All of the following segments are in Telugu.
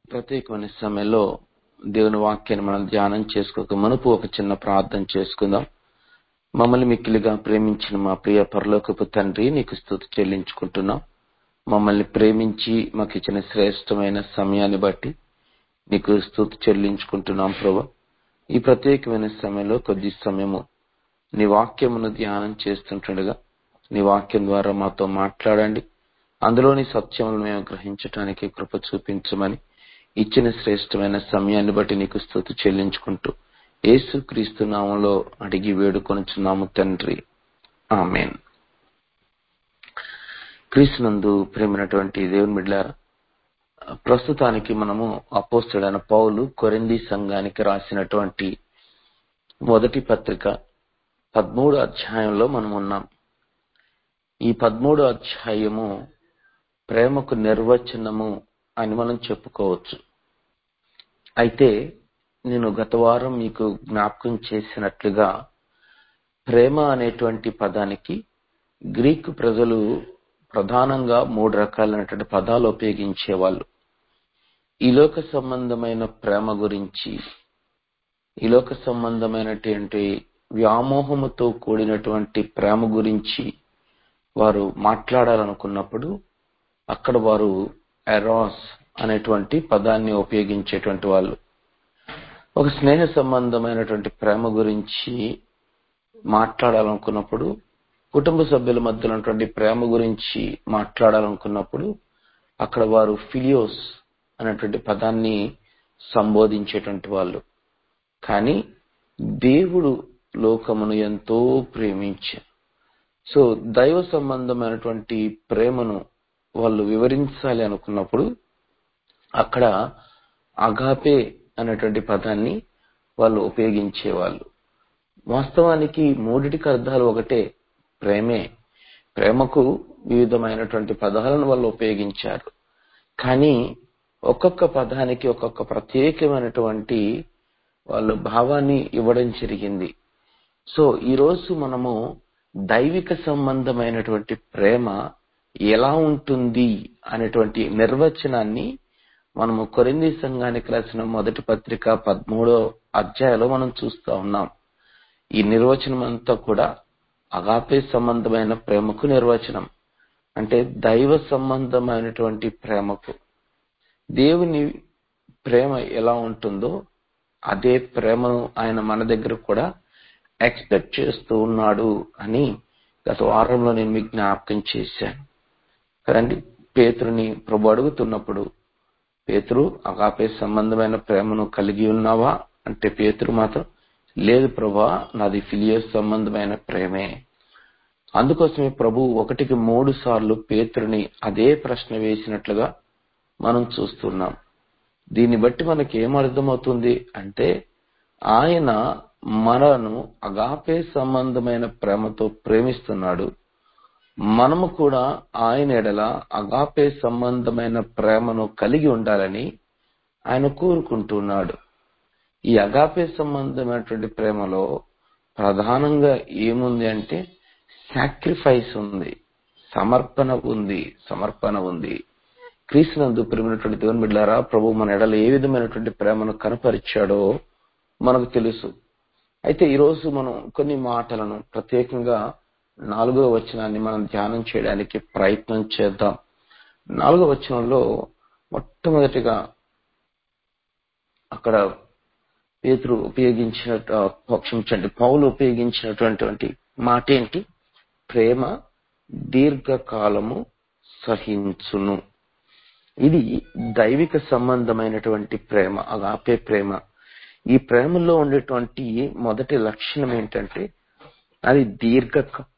ప్రత్యేకమైన సమయంలో దేవుని వాక్యాన్ని మనం ధ్యానం చేసుకోక మునుపు ఒక చిన్న ప్రార్థన చేసుకుందాం మమ్మల్ని మిక్కిలిగా ప్రేమించిన మా ప్రియ పరలోకపు తండ్రి నీకు స్థుతి చెల్లించుకుంటున్నాం మమ్మల్ని ప్రేమించి మాకు ఇచ్చిన శ్రేష్టమైన సమయాన్ని బట్టి నీకు స్థుతి చెల్లించుకుంటున్నాం ప్రభా ఈ ప్రత్యేకమైన సమయంలో కొద్ది సమయము నీ వాక్యమును ధ్యానం చేస్తుంటుండగా నీ వాక్యం ద్వారా మాతో మాట్లాడండి అందులోని సత్యములను మేము గ్రహించటానికి కృప చూపించమని ఇచ్చిన శ్రేష్టమైన సమయాన్ని బట్టి నీకు స్థుతి చెల్లించుకుంటూ యేసు క్రీస్తు నామంలో అడిగి వేడుకొనుచున్నాము తండ్రి ఆమెన్ క్రీస్తునందు ప్రేమైనటువంటి దేవుని బిడ్డారా ప్రస్తుతానికి మనము అపోస్తుడైన పౌలు కొరింది సంఘానికి రాసినటువంటి మొదటి పత్రిక పదమూడు అధ్యాయంలో మనం ఉన్నాం ఈ పదమూడు అధ్యాయము ప్రేమకు నిర్వచనము అని మనం చెప్పుకోవచ్చు అయితే నేను గత వారం మీకు జ్ఞాపకం చేసినట్లుగా ప్రేమ అనేటువంటి పదానికి గ్రీకు ప్రజలు ప్రధానంగా మూడు రకాలైనటువంటి పదాలు ఉపయోగించేవాళ్ళు ఈ లోక సంబంధమైన ప్రేమ గురించి ఈ లోక సంబంధమైనటువంటి వ్యామోహముతో కూడినటువంటి ప్రేమ గురించి వారు మాట్లాడాలనుకున్నప్పుడు అక్కడ వారు ఎరాస్ అనేటువంటి పదాన్ని ఉపయోగించేటువంటి వాళ్ళు ఒక స్నేహ సంబంధమైనటువంటి ప్రేమ గురించి మాట్లాడాలనుకున్నప్పుడు కుటుంబ సభ్యుల మధ్య ఉన్నటువంటి ప్రేమ గురించి మాట్లాడాలనుకున్నప్పుడు అక్కడ వారు ఫిలియోస్ అనేటువంటి పదాన్ని సంబోధించేటువంటి వాళ్ళు కానీ దేవుడు లోకమును ఎంతో ప్రేమించారు సో దైవ సంబంధమైనటువంటి ప్రేమను వాళ్ళు వివరించాలి అనుకున్నప్పుడు అక్కడ అగాపే అనేటువంటి పదాన్ని వాళ్ళు ఉపయోగించేవాళ్ళు వాస్తవానికి మూడిటికి అర్థాలు ఒకటే ప్రేమే ప్రేమకు వివిధమైనటువంటి పదాలను వాళ్ళు ఉపయోగించారు కానీ ఒక్కొక్క పదానికి ఒక్కొక్క ప్రత్యేకమైనటువంటి వాళ్ళు భావాన్ని ఇవ్వడం జరిగింది సో ఈరోజు మనము దైవిక సంబంధమైనటువంటి ప్రేమ ఎలా ఉంటుంది అనేటువంటి నిర్వచనాన్ని మనము కొరింది సంఘానికి రాసిన మొదటి పత్రిక పదమూడో అధ్యాయంలో మనం చూస్తా ఉన్నాం ఈ నిర్వచనం అంతా కూడా అగాపే సంబంధమైన ప్రేమకు నిర్వచనం అంటే దైవ సంబంధమైనటువంటి ప్రేమకు దేవుని ప్రేమ ఎలా ఉంటుందో అదే ప్రేమను ఆయన మన దగ్గర కూడా ఎక్స్పెక్ట్ చేస్తూ ఉన్నాడు అని గత వారంలో నేను మీకు జ్ఞాపకం చేశాను కదండి పేతురుని ప్రభు అడుగుతున్నప్పుడు పేతురు అగాపే సంబంధమైన ప్రేమను కలిగి ఉన్నావా అంటే పేతురు మాత్రం లేదు ప్రభా నాది ఫిలియస్ సంబంధమైన ప్రేమే అందుకోసమే ప్రభు ఒకటికి మూడు సార్లు పేతురుని అదే ప్రశ్న వేసినట్లుగా మనం చూస్తున్నాం దీన్ని బట్టి మనకి ఏమర్థమవుతుంది అంటే ఆయన మనను అగాపే సంబంధమైన ప్రేమతో ప్రేమిస్తున్నాడు మనము కూడా ఆయన ఎడల అగాపే సంబంధమైన ప్రేమను కలిగి ఉండాలని ఆయన కోరుకుంటున్నాడు ఈ అగాపే సంబంధమైనటువంటి ప్రేమలో ప్రధానంగా ఏముంది అంటే సాక్రిఫైస్ ఉంది సమర్పణ ఉంది సమర్పణ ఉంది క్రీస్తునందు ప్రేమైనటువంటి దేవుని బిడ్డారా ప్రభు మన ఎడల ఏ విధమైనటువంటి ప్రేమను కనపరిచాడో మనకు తెలుసు అయితే ఈరోజు మనం కొన్ని మాటలను ప్రత్యేకంగా నాలుగో వచనాన్ని మనం ధ్యానం చేయడానికి ప్రయత్నం చేద్దాం నాలుగో వచనంలో మొట్టమొదటిగా అక్కడ పేతురు ఉపయోగించిన క్షమించండి పౌలు ఉపయోగించినటువంటి మాట ఏంటి ప్రేమ దీర్ఘకాలము సహించును ఇది దైవిక సంబంధమైనటువంటి ప్రేమ అగాపే ప్రేమ ఈ ప్రేమలో ఉండేటువంటి మొదటి లక్షణం ఏంటంటే అది దీర్ఘ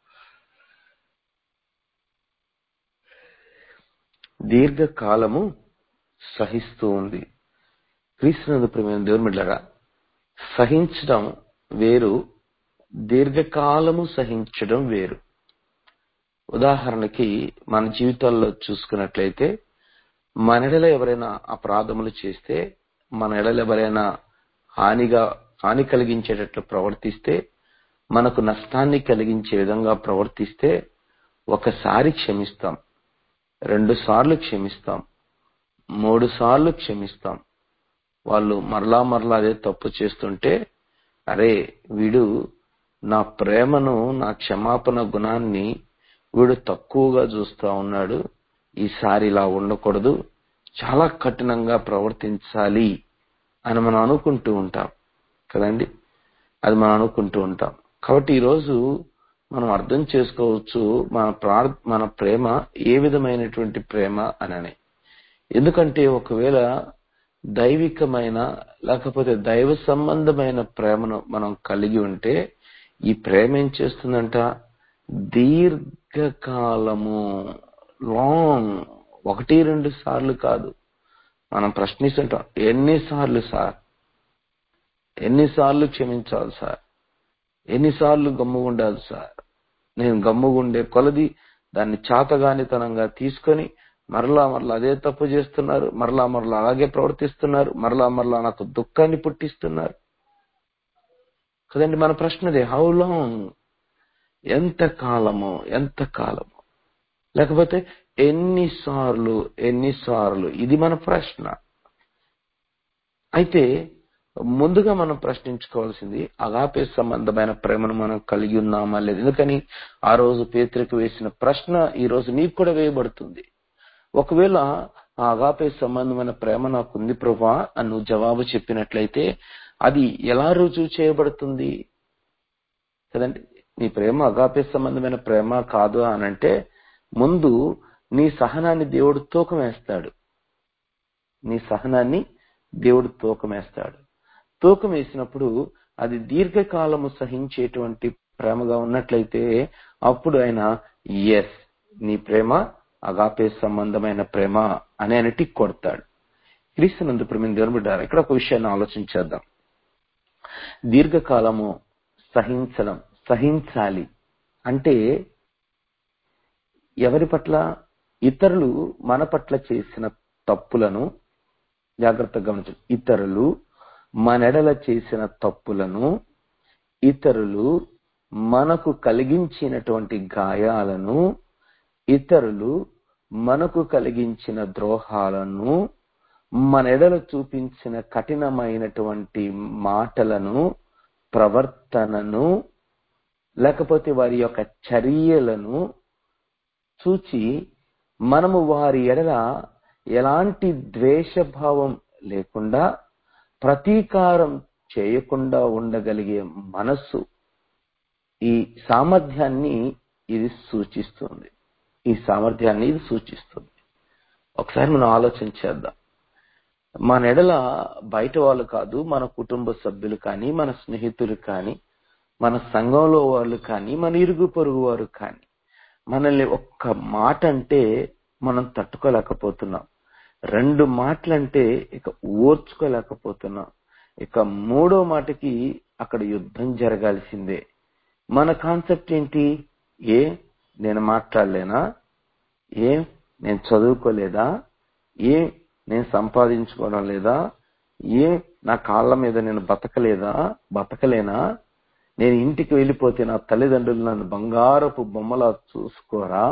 దీర్ఘకాలము సహిస్తూ ఉంది క్రీస్తునందు ప్రేమ దేవుని బిడ్డరా సహించడం వేరు దీర్ఘకాలము సహించడం వేరు ఉదాహరణకి మన జీవితాల్లో చూసుకున్నట్లయితే మన ఎడల ఎవరైనా అపరాధములు చేస్తే మన ఎడల ఎవరైనా హానిగా హాని కలిగించేటట్లు ప్రవర్తిస్తే మనకు నష్టాన్ని కలిగించే విధంగా ప్రవర్తిస్తే ఒకసారి క్షమిస్తాం రెండు సార్లు క్షమిస్తాం మూడు సార్లు క్షమిస్తాం వాళ్ళు మరలా మరలా అదే తప్పు చేస్తుంటే అరే వీడు నా ప్రేమను నా క్షమాపణ గుణాన్ని వీడు తక్కువగా చూస్తా ఉన్నాడు ఈసారి ఇలా ఉండకూడదు చాలా కఠినంగా ప్రవర్తించాలి అని మనం అనుకుంటూ ఉంటాం కదండి అది మనం అనుకుంటూ ఉంటాం కాబట్టి ఈరోజు మనం అర్థం చేసుకోవచ్చు మన ప్రార్ మన ప్రేమ ఏ విధమైనటువంటి ప్రేమ అనని ఎందుకంటే ఒకవేళ దైవికమైన లేకపోతే దైవ సంబంధమైన ప్రేమను మనం కలిగి ఉంటే ఈ ప్రేమ ఏం చేస్తుందంట దీర్ఘకాలము లాంగ్ ఒకటి రెండు సార్లు కాదు మనం ప్రశ్నిస్తుంటాం ఎన్నిసార్లు సార్ ఎన్నిసార్లు క్షమించాలి సార్ ఎన్నిసార్లు గమ్ముగుండాలి సార్ నేను గమ్ముగుండే కొలది దాన్ని చాతగానితనంగా తీసుకొని మరలా మరలా అదే తప్పు చేస్తున్నారు మరలా మరలా అలాగే ప్రవర్తిస్తున్నారు మరలా మరలా నాకు దుఃఖాన్ని పుట్టిస్తున్నారు కదండి మన ప్రశ్నదే హౌ లాంగ్ ఎంత కాలము ఎంత కాలము లేకపోతే ఎన్నిసార్లు ఎన్నిసార్లు ఇది మన ప్రశ్న అయితే ముందుగా మనం ప్రశ్నించుకోవాల్సింది అగాపే సంబంధమైన ప్రేమను మనం కలిగి ఉన్నామా లేదు ఎందుకని ఆ రోజు పేత్రికి వేసిన ప్రశ్న ఈ రోజు నీకు కూడా వేయబడుతుంది ఒకవేళ ఆ అగాపే సంబంధమైన ప్రేమ నాకుంది ప్రభా అని నువ్వు జవాబు చెప్పినట్లయితే అది ఎలా రుజువు చేయబడుతుంది కదండి నీ ప్రేమ అగాపే సంబంధమైన ప్రేమ కాదు అనంటే ముందు నీ సహనాన్ని దేవుడు తూకం వేస్తాడు నీ సహనాన్ని దేవుడు తూకం వేస్తాడు తూకం వేసినప్పుడు అది దీర్ఘకాలము సహించేటువంటి ప్రేమగా ఉన్నట్లయితే అప్పుడు ఆయన ఎస్ నీ ప్రేమ అగాపే సంబంధమైన ప్రేమ అని ఆయన టిక్ కొడతాడు క్రీస్తునందు ప్రేమ దేవుని బిడ్డారు ఇక్కడ ఒక విషయాన్ని ఆలోచించేద్దాం దీర్ఘకాలము సహించడం సహించాలి అంటే ఎవరి పట్ల ఇతరులు మన పట్ల చేసిన తప్పులను జాగ్రత్తగా గమనించండి ఇతరులు మనెడల చేసిన తప్పులను ఇతరులు మనకు కలిగించినటువంటి గాయాలను ఇతరులు మనకు కలిగించిన ద్రోహాలను మనెడల చూపించిన కఠినమైనటువంటి మాటలను ప్రవర్తనను లేకపోతే వారి యొక్క చర్యలను చూచి మనము వారి ఎడల ఎలాంటి ద్వేషభావం లేకుండా ప్రతీకారం చేయకుండా ఉండగలిగే మనస్సు ఈ సామర్థ్యాన్ని ఇది సూచిస్తుంది ఈ సామర్థ్యాన్ని ఇది సూచిస్తుంది ఒకసారి మనం ఆలోచన చేద్దాం మన ఎడల బయట వాళ్ళు కాదు మన కుటుంబ సభ్యులు కానీ మన స్నేహితులు కానీ మన సంఘంలో వాళ్ళు కానీ మన ఇరుగు పొరుగు వారు కానీ మనల్ని ఒక్క మాట అంటే మనం తట్టుకోలేకపోతున్నాం రెండు మాటలంటే ఇక ఓర్చుకోలేకపోతున్నాం ఇక మూడో మాటకి అక్కడ యుద్ధం జరగాల్సిందే మన కాన్సెప్ట్ ఏంటి ఏ నేను మాట్లాడలేనా ఏ నేను చదువుకోలేదా ఏ నేను సంపాదించుకోవడం లేదా ఏ నా కాళ్ళ మీద నేను బతకలేదా బతకలేనా నేను ఇంటికి వెళ్ళిపోతే నా తల్లిదండ్రులు నన్ను బంగారపు బొమ్మలా చూసుకోరా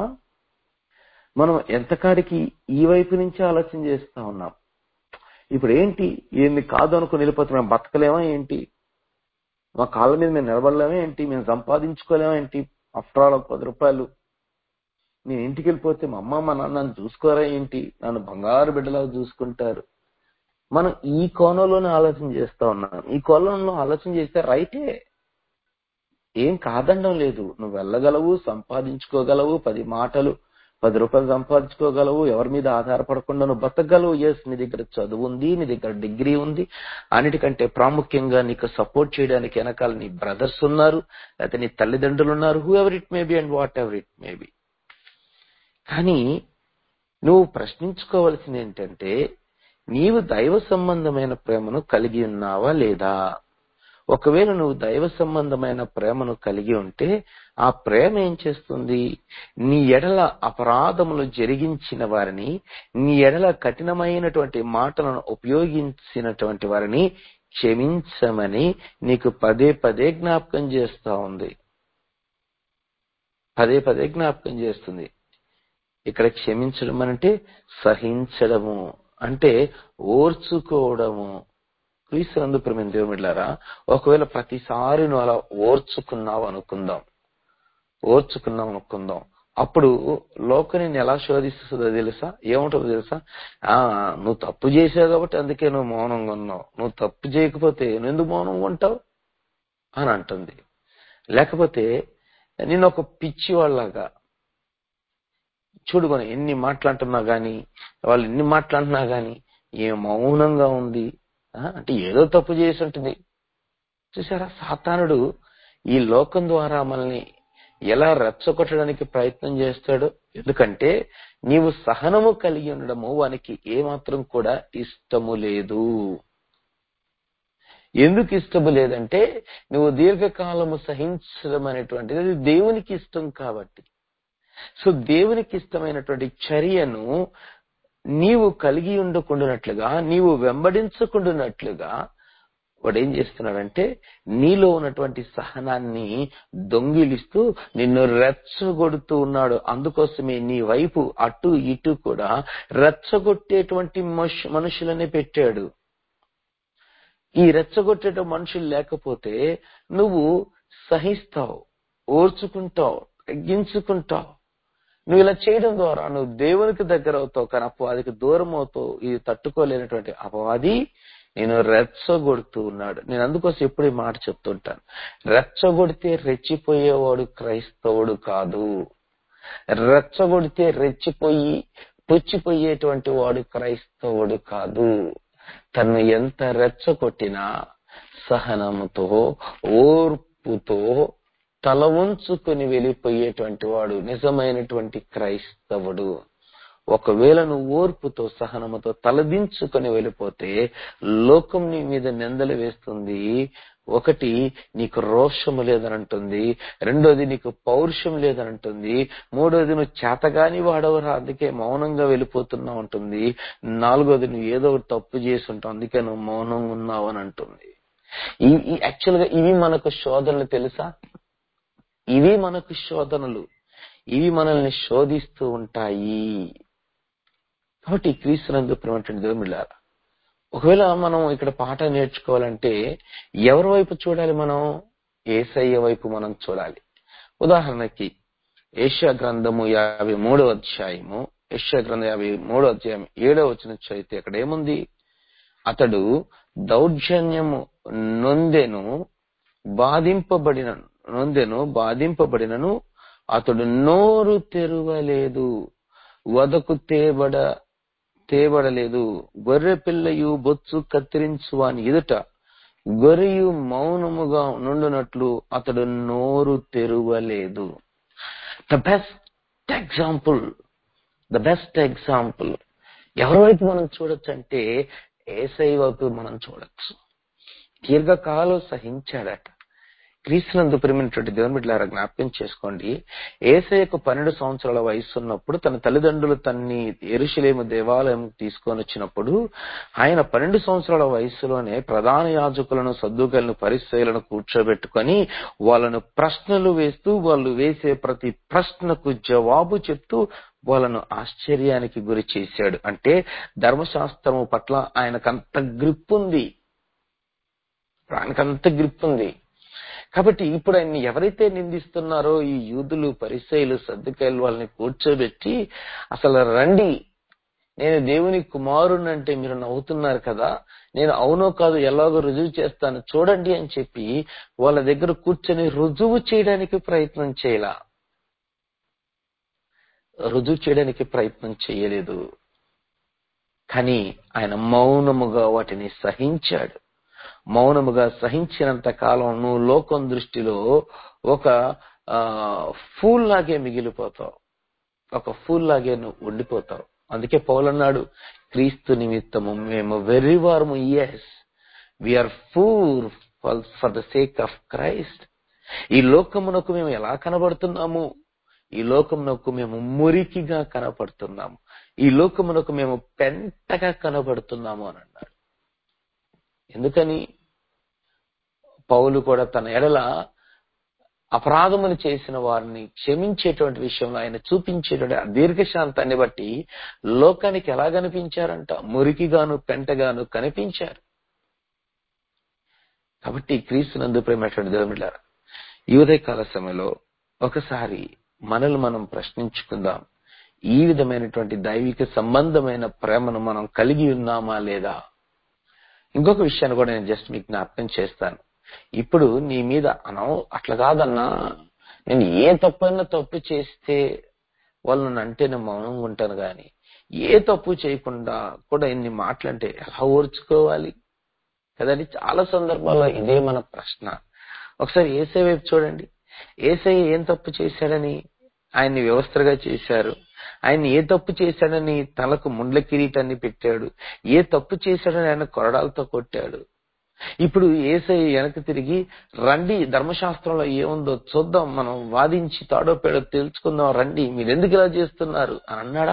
మనం ఎంతకాడికి ఈ వైపు నుంచి ఆలోచన చేస్తా ఉన్నాం ఇప్పుడు ఏంటి ఏంది కాదు అనుకుని వెళ్ళిపోతున్నాం బతకలేమా ఏంటి మా కాళ్ళ మీద మేము నిలబడలేమా ఏంటి మేము సంపాదించుకోలేమా ఏంటి ఆఫ్టర్ ఆల్ పది రూపాయలు నేను ఇంటికి వెళ్ళిపోతే మా అమ్మ మా నాన్న నన్ను చూసుకోరా ఏంటి నన్ను బంగారు బిడ్డలా చూసుకుంటారు మనం ఈ కోణంలోనే ఆలోచన చేస్తా ఉన్నాం ఈ కోణంలో ఆలోచన చేస్తే రైటే ఏం కాదండం లేదు నువ్వు వెళ్ళగలవు సంపాదించుకోగలవు పది మాటలు పది రూపాయలు సంపాదించుకోగలవు ఎవరి మీద ఆధారపడకుండా నువ్వు బతకగలవు ఎస్ నీ దగ్గర చదువు ఉంది నీ దగ్గర డిగ్రీ ఉంది అన్నిటికంటే ప్రాముఖ్యంగా నీకు సపోర్ట్ చేయడానికి వెనకాల నీ బ్రదర్స్ ఉన్నారు లేకపోతే నీ తల్లిదండ్రులు ఉన్నారు whoever it may be and whatever it may be కానీ నువ్వు ప్రశ్నించుకోవాల్సింది ఏంటంటే నీవు దైవ సంబంధమైన ప్రేమను కలిగి ఉన్నావా లేదా ఒకవేళ నువ్వు దైవ సంబంధమైన ప్రేమను కలిగి ఉంటే ఆ ప్రేమ ఏం చేస్తుంది నీ ఎడల అపరాధములు జరిగించిన వారిని నీ ఎడల కఠినమైనటువంటి మాటలను ఉపయోగించినటువంటి వారిని క్షమించమని నీకు పదే పదే జ్ఞాపకం చేస్తా ఉంది పదే పదే జ్ఞాపకం చేస్తుంది ఇక్కడ క్షమించడం అంటే సహించడము అంటే ఓర్చుకోవడము క్రీస్తునందు ప్రేమ దేవుమిళ్ళారా ఒకవేళ ప్రతిసారి నువ్వు అలా ఓర్చుకున్నావు అనుకుందాం ఓర్చుకున్నాం అనుకుందాం అప్పుడు లోకం నిన్ను ఎలా శోధిస్తుందో తెలుసా ఏముంటుందో తెలుసా ఆ నువ్వు తప్పు చేసావు కాబట్టి అందుకే నువ్వు మౌనంగా ఉన్నావు నువ్వు తప్పు చేయకపోతే నువ్వు ఎందుకు మౌనంగా ఉంటావు అని అంటుంది లేకపోతే నేను ఒక పిచ్చి వాళ్ళగా చూడు మనం ఎన్ని మాట్లాడుతున్నా గాని వాళ్ళు ఎన్ని మాట్లాడుతున్నా గాని ఏ మౌనంగా ఉంది ఆ, అంటే ఏదో తప్పు చేసి ఉంటుంది చూసారా సాతానుడు ఈ లోకం ద్వారా మనల్ని ఎలా రెచ్చగొట్టడానికి ప్రయత్నం చేస్తాడు ఎందుకంటే నీవు సహనము కలిగి ఉండడము వానికి ఏమాత్రం కూడా ఇష్టము లేదు ఎందుకు ఇష్టము లేదంటే నువ్వు దీర్ఘకాలము సహించడం అనేటువంటిది అది దేవునికి ఇష్టం కాబట్టి సో దేవునికి ఇష్టమైనటువంటి చర్యను నీవు కలిగి ఉండకుండానట్లుగా నీవు వెంబడించకుండానట్లుగా వాడు ఏం చేస్తున్నాడంటే నీలో ఉన్నటువంటి సహనాన్ని దొంగిలిస్తూ నిన్ను రెచ్చగొడుతూ ఉన్నాడు అందుకోసమే నీ వైపు అటు ఇటు కూడా రెచ్చగొట్టేటువంటి మనుషు- మనుషులనే పెట్టాడు ఈ రెచ్చగొట్టేట మనుషులు లేకపోతే నువ్వు సహిస్తావు ఓర్చుకుంటావు తగ్గించుకుంటావు నువ్వు ఇలా చేయడం ద్వారా నువ్వు దేవునికి దగ్గర అవుతావు కానీ అపవాదికి దూరం అవుతావు ఇది తట్టుకోలేనటువంటి అపవాది నేను రెచ్చగొడుతూ ఉన్నాడు నేను అందుకోసం ఎప్పుడు ఈ మాట చెప్తుంటాను రెచ్చగొడితే రెచ్చిపోయేవాడు క్రైస్తవుడు కాదు రెచ్చగొడితే రెచ్చిపోయి పుచ్చిపోయేటువంటి వాడు క్రైస్తవుడు కాదు తను ఎంత రెచ్చగొట్టినా సహనముతో ఓర్పుతో తల ఉంచుకుని వెళ్ళిపోయేటువంటి వాడు నిజమైనటువంటి క్రైస్తవుడు ఒకవేళ నువ్వు ఓర్పుతో సహనముతో తలదించుకొని వెళ్ళిపోతే లోకం నీ మీద నిందలు వేస్తుంది ఒకటి నీకు రోషము లేదనంటుంది రెండోది నీకు పౌరుషం లేదనంటుంది మూడోది నువ్వు చేతగాని వాడవరా అందుకే మౌనంగా వెళ్ళిపోతున్నావు అంటుంది నాలుగోది నువ్వు ఏదో ఒకటి తప్పు చేసి ఉంటావు అందుకే నువ్వు మౌనంగా ఉన్నావు అని అంటుంది ఈ యాక్చువల్ గా ఇవి మనకు శోధనలు తెలుసా ఇవి మనకు శోధనలు ఇవి మనల్ని శోధిస్తూ ఉంటాయి కాబట్టి క్రీస్తునందు ప్రేమటువంటి దేవుమిళ్ళారా ఒకవేళ మనం ఇక్కడ పాట నేర్చుకోవాలంటే ఎవరి వైపు చూడాలి మనం ఏసయ్య వైపు మనం చూడాలి ఉదాహరణకి ఏషియా గ్రంథము యాభై మూడో అధ్యాయము ఏషియా గ్రంథం యాభై మూడో అధ్యాయం ఏడో వచ్చిన చైతే అక్కడ ఏముంది అతడు దౌర్జన్యము నొందెను బాధింపబడిన నొందెను బాధింపబడినను అతడు నోరు తెరువలేదు వదకు తేబడ తేబడలేదు గొర్రె పిల్లయు బొచ్చు కత్తిరించు వాని ఎదుట గొర్రెయు మౌనముగా నుండునట్లు అతడు నోరు తెరువలేదు the best example the best example ఎవరి వైపు మనం చూడొచ్చు అంటే ఏసై వైపు మనం చూడొచ్చు దీర్ఘకాలం సహించాడట క్రీస్తునందు ప్రేమైనటువంటి దేవుని బిడ్డలారా జ్ఞాపకం చేసుకోండి ఏసయ్యకు పన్నెండు సంవత్సరాల వయసు ఉన్నప్పుడు తన తల్లిదండ్రులు తన్ని ఎరుషలేము దేవాలయం తీసుకొని వచ్చినప్పుడు ఆయన పన్నెండు సంవత్సరాల వయసులోనే ప్రధాన యాజకులను సద్దుకలను పరిస్థితులను కూర్చోబెట్టుకొని వాళ్ళను ప్రశ్నలు వేస్తూ వాళ్ళు వేసే ప్రతి ప్రశ్నకు జవాబు చెప్తూ వాళ్ళను ఆశ్చర్యానికి గురి చేశాడు అంటే ధర్మశాస్త్రము పట్ల ఆయనకంత గ్రిప్ ఉంది ఆయనకంత గ్రిప్ ఉంది కాబట్టి ఇప్పుడు ఆయన్ని ఎవరైతే నిందిస్తున్నారో ఈ యూదులు పరిసయులు సర్దుకాయలు వాళ్ళని కూర్చోబెట్టి అసలు రండి నేను దేవుని కుమారుని అంటే మీరు నవ్వుతున్నారు కదా నేను అవునో కాదు ఎలాగో రుజువు చేస్తాను చూడండి అని చెప్పి వాళ్ళ దగ్గర కూర్చొని రుజువు చేయడానికి ప్రయత్నం చేయలా రుజువు చేయడానికి ప్రయత్నం చేయలేదు కానీ ఆయన మౌనముగా వాటిని సహించాడు మౌనముగా సహించినంత కాలం నువ్వు లోకం దృష్టిలో ఒక ఫూల్ లాగే మిగిలిపోతావు ఒక ఫూల్ లాగే నువ్వు ఉండిపోతావు అందుకే పౌలన్నాడు క్రీస్తు నిమిత్తము మేము వెర్రివారము yes we are fools for the sake of Christ ఈ లోకమునకు మేము ఎలా కనబడుతున్నాము ఈ లోకమునకు మేము మురికిగా కనపడుతున్నాము ఈ లోకమునకు మేము పెంటగా కనబడుతున్నాము అని అన్నాడు ఎందుకని పౌలు కూడా తన ఎడల అపరాధములు చేసిన వారిని క్షమించేటువంటి విషయంలో ఆయన చూపించేటువంటి ఆ దీర్ఘశాంతాన్ని బట్టి లోకానికి ఎలా కనిపించారంట మురికిగాను పెంటగాను కనిపించారు కాబట్టి క్రీస్తునందు ప్రేమటువంటి దేవుమిళ్ళారా ఈ ఉదయకాల సమయంలో ఒకసారి మనల్ని మనం ప్రశ్నించుకుందాం ఈ విధమైనటువంటి దైవిక సంబంధమైన ప్రేమను మనం కలిగి ఉన్నామా లేదా ఇంకొక విషయాన్ని కూడా నేను జస్ట్ మీకు జ్ఞాపకం చేస్తాను ఇప్పుడు నీ మీద అనవ అట్లా కాదన్నా నేను ఏ తప్పైనా తప్పు చేస్తే వాళ్ళు నన్ను అంటే నేను మౌనంగా ఉంటాను కానీ ఏ తప్పు చేయకుండా కూడా ఇన్ని మాటలంటే ఎలా ఓర్చుకోవాలి కదండి చాలా సందర్భాల్లో ఇదే మన ప్రశ్న ఒకసారి ఏసై వైపు చూడండి ఏసై ఏం తప్పు చేశాడని ఆయన్ని వ్యవస్థగా చేశారు ఆయన ఏ తప్పు చేశాడని తలకు ముండ్ల కిరీటాన్ని పెట్టాడు ఏ తప్పు చేశాడని ఆయన కొరడాలతో కొట్టాడు ఇప్పుడు ఏసై వెనక్కి తిరిగి రండి ధర్మశాస్త్రంలో ఏముందో చూద్దాం మనం వాదించి తాడో పేడో తెలుసుకుందాం రండి మీరు ఎందుకు ఇలా చేస్తున్నారు అని అన్నాడా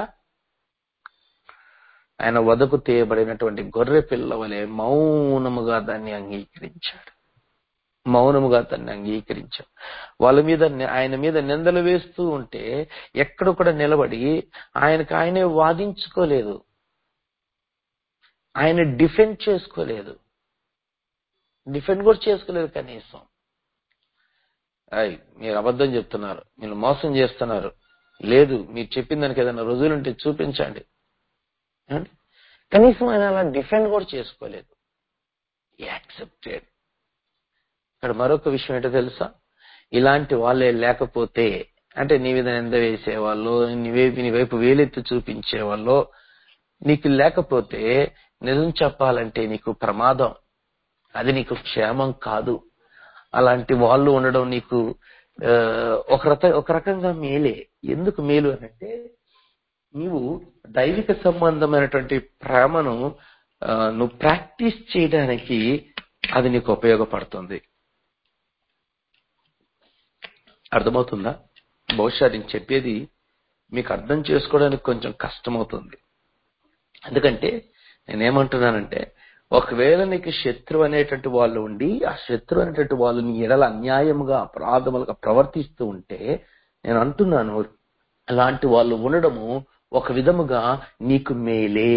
ఆయన వదకు తేయబడినటువంటి గొర్రె పిల్ల వలె మౌనముగా దాన్ని అంగీకరించాడు మౌనముగా దాన్ని అంగీకరించాడు వాళ్ళ మీద ని- ఆయన మీద నిందలు వేస్తూ ఉంటే ఎక్కడ కూడా నిలబడి ఆయనకు ఆయనే వాదించుకోలేదు ఆయన డిఫెండ్ చేసుకోలేదు డిఫెండ్ కూడా చేసుకోలేదు కనీసం అయ్ మీరు అబద్ధం చెప్తున్నారు మీరు మోసం చేస్తున్నారు లేదు మీరు చెప్పిన దానికి ఏదైనా రుజువులుంటే చూపించండి ఏమండి? కనీసం ఆయన అలా డిఫెండ్ కూడా చేసుకోలేదు యాక్సెప్టెడ్ ఇక్కడ మరొక విషయం ఏంటో తెలుసా ఇలాంటి వాళ్ళే లేకపోతే అంటే నీ మీద నింద వేసేవాళ్ళు నీ వైపు నీ వైపు వేలెత్తి చూపించేవాళ్ళు నీకు లేకపోతే నిజం చెప్పాలంటే నీకు ప్రమాదం అది నీకు క్షేమం కాదు అలాంటి వాళ్ళు ఉండడం నీకు ఆ, ఒక రక ఒక రకంగా మేలే ఎందుకు మేలు అని అంటే నీవు దైవిక సంబంధమైనటువంటి ప్రేమను ఆ, నువ్వు ప్రాక్టీస్ చేయడానికి అది నీకు ఉపయోగపడుతుంది అర్థమవుతుందా బహుశా నేను చెప్పేది మీకు అర్థం చేసుకోవడానికి కొంచెం కష్టమవుతుంది ఎందుకంటే నేనేమంటున్నానంటే ఒకవేళ నీకు శత్రువు అనేటువంటి వాళ్ళు ఉండి ఆ శత్రువు అనేటువంటి వాళ్ళు నీ ఎడల అన్యాయముగా అపరాధములుగా ప్రవర్తిస్తూ ఉంటే నేను అంటున్నాను అలాంటి వాళ్ళు ఉండడము ఒక విధముగా నీకు మేలే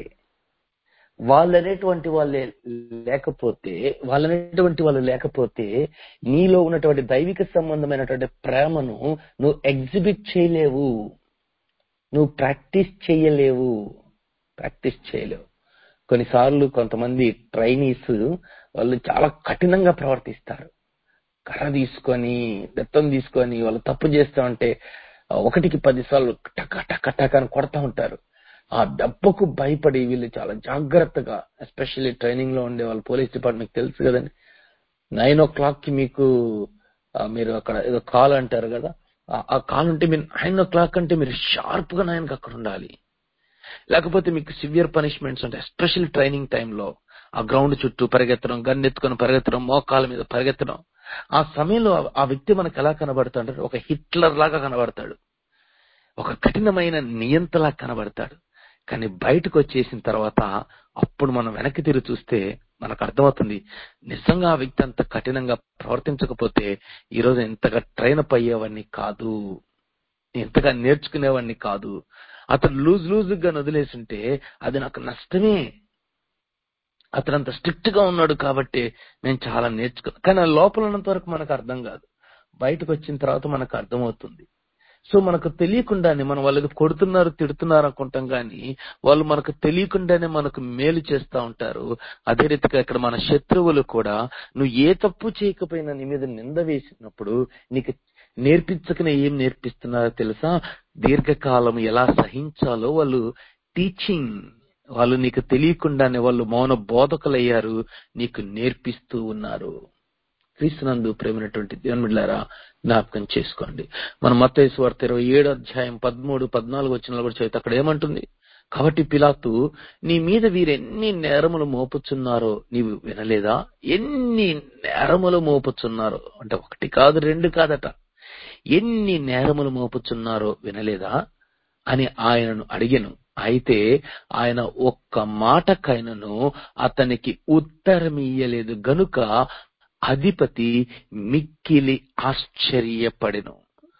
వాళ్ళనేటువంటి వాళ్ళే లేకపోతే వాళ్ళనేటువంటి వాళ్ళు లేకపోతే నీలో ఉన్నటువంటి దైవిక సంబంధమైనటువంటి ప్రేమను నువ్వు ఎగ్జిబిట్ చేయలేవు నువ్వు ప్రాక్టీస్ చేయలేవు ప్రాక్టీస్ చేయలేవు కొన్నిసార్లు కొంతమంది ట్రైనీస్ వాళ్ళు చాలా కఠినంగా ప్రవర్తిస్తారు కర్ర తీసుకొని దత్తం తీసుకొని వాళ్ళు తప్పు చేస్తా ఉంటే ఆ ఒకటికి పది సార్లు టక టక టక అని కొడతా ఉంటారు ఆ దెబ్బకు భయపడి వీళ్ళు చాలా జాగ్రత్తగా ఎస్పెషల్లీ ట్రైనింగ్ లో ఉండే వాళ్ళు పోలీస్ డిపార్ట్మెంట్ తెలుసు కదండి నైన్ ఓ క్లాక్ కి మీకు ఆ, మీరు అక్కడ ఏదో కాల్ అంటారు కదా ఆ- ఆ కాల్ ఉంటే మీరు నైన్ ఓ క్లాక్ అంటే మీరు షార్ప్ గా నైన్ కి అక్కడ ఉండాలి లేకపోతే మీకు సివియర్ పనిష్మెంట్స్ ఉంటాయి ఎస్పెషల్లీ ట్రైనింగ్ టైంలో ఆ గ్రౌండ్ చుట్టూ పరిగెత్తడం గన్ ఎత్తుకొని పరిగెత్తడం మోకాల మీద పరిగెత్తడం ఆ సమయంలో ఆ- ఆ వ్యక్తి మనకు ఎలా కనబడతాడు ఒక హిట్లర్ లాగా కనబడతాడు ఒక కఠినమైన నియంతలా కనబడతాడు కానీ బయటకు వచ్చేసిన తర్వాత అప్పుడు మనం వెనక్కి తిరిగి చూస్తే మనకు అర్థమవుతుంది నిజంగా ఆ వ్యక్తి అంత కఠినంగా ప్రవర్తించకపోతే ఈ రోజు ఇంతగా ట్రైన్ అప్ అయ్యేవాడిని కాదు ఇంతగా నేర్చుకునేవాడిని కాదు అతను లూజ్ లూజ్ గా వదిలేసుంటే అది నాకు నష్టమే అతను అంత స్ట్రిక్ట్ గా ఉన్నాడు కాబట్టి నేను చాలా నేర్చుకున్నా కానీ ఆ లోపల ఉన్నంత వరకు మనకు అర్థం కాదు బయటకు వచ్చిన తర్వాత మనకు అర్థమవుతుంది సో మనకు తెలియకుండానే మనం వాళ్ళకి కొడుతున్నారు తిడుతున్నారు అనుకుంటాం కానీ వాళ్ళు మనకు తెలియకుండానే మనకు మేలు చేస్తా ఉంటారు అదే రీతిగా ఇక్కడ మన శత్రువులు కూడా నువ్వు ఏ తప్పు చేయకపోయినా నీ మీద నింద వేసినప్పుడు నీకు నేర్పించకనే ఏం నేర్పిస్తున్నారో తెలుసా దీర్ఘకాలం ఎలా సహించాలో వాళ్ళు టీచింగ్ వాళ్ళు నీకు తెలియకుండానే వాళ్ళు మౌన బోధకులయ్యారు నీకు నేర్పిస్తూ ఉన్నారు క్రీస్తునందు ప్రేమైనటువంటి దేవునిలారా జ్ఞాపకం చేసుకోండి మన మత్తయి వార్త ఇరవై ఏడు అధ్యాయం పదమూడు పద్నాలుగు వచ్చిన కూడా చదివితే అక్కడ ఏమంటుంది కాబట్టి పిలాతు నీ మీద వీరెన్ని నేరములు మోపుచున్నారో నీవు వినలేదా ఎన్ని నేరములు మోపుచున్నారో అంటే ఒకటి కాదు రెండు కాదట ఎన్ని నేరములు మోపుచున్నారో వినలేదా అని ఆయనను అడిగెను అయితే ఆయన ఒక్క మాటకైనను అతనికి ఉత్తరం ఇయ్యలేదు గనుక అధిపతి మిక్కిలి ఆశ్చర్యపడెను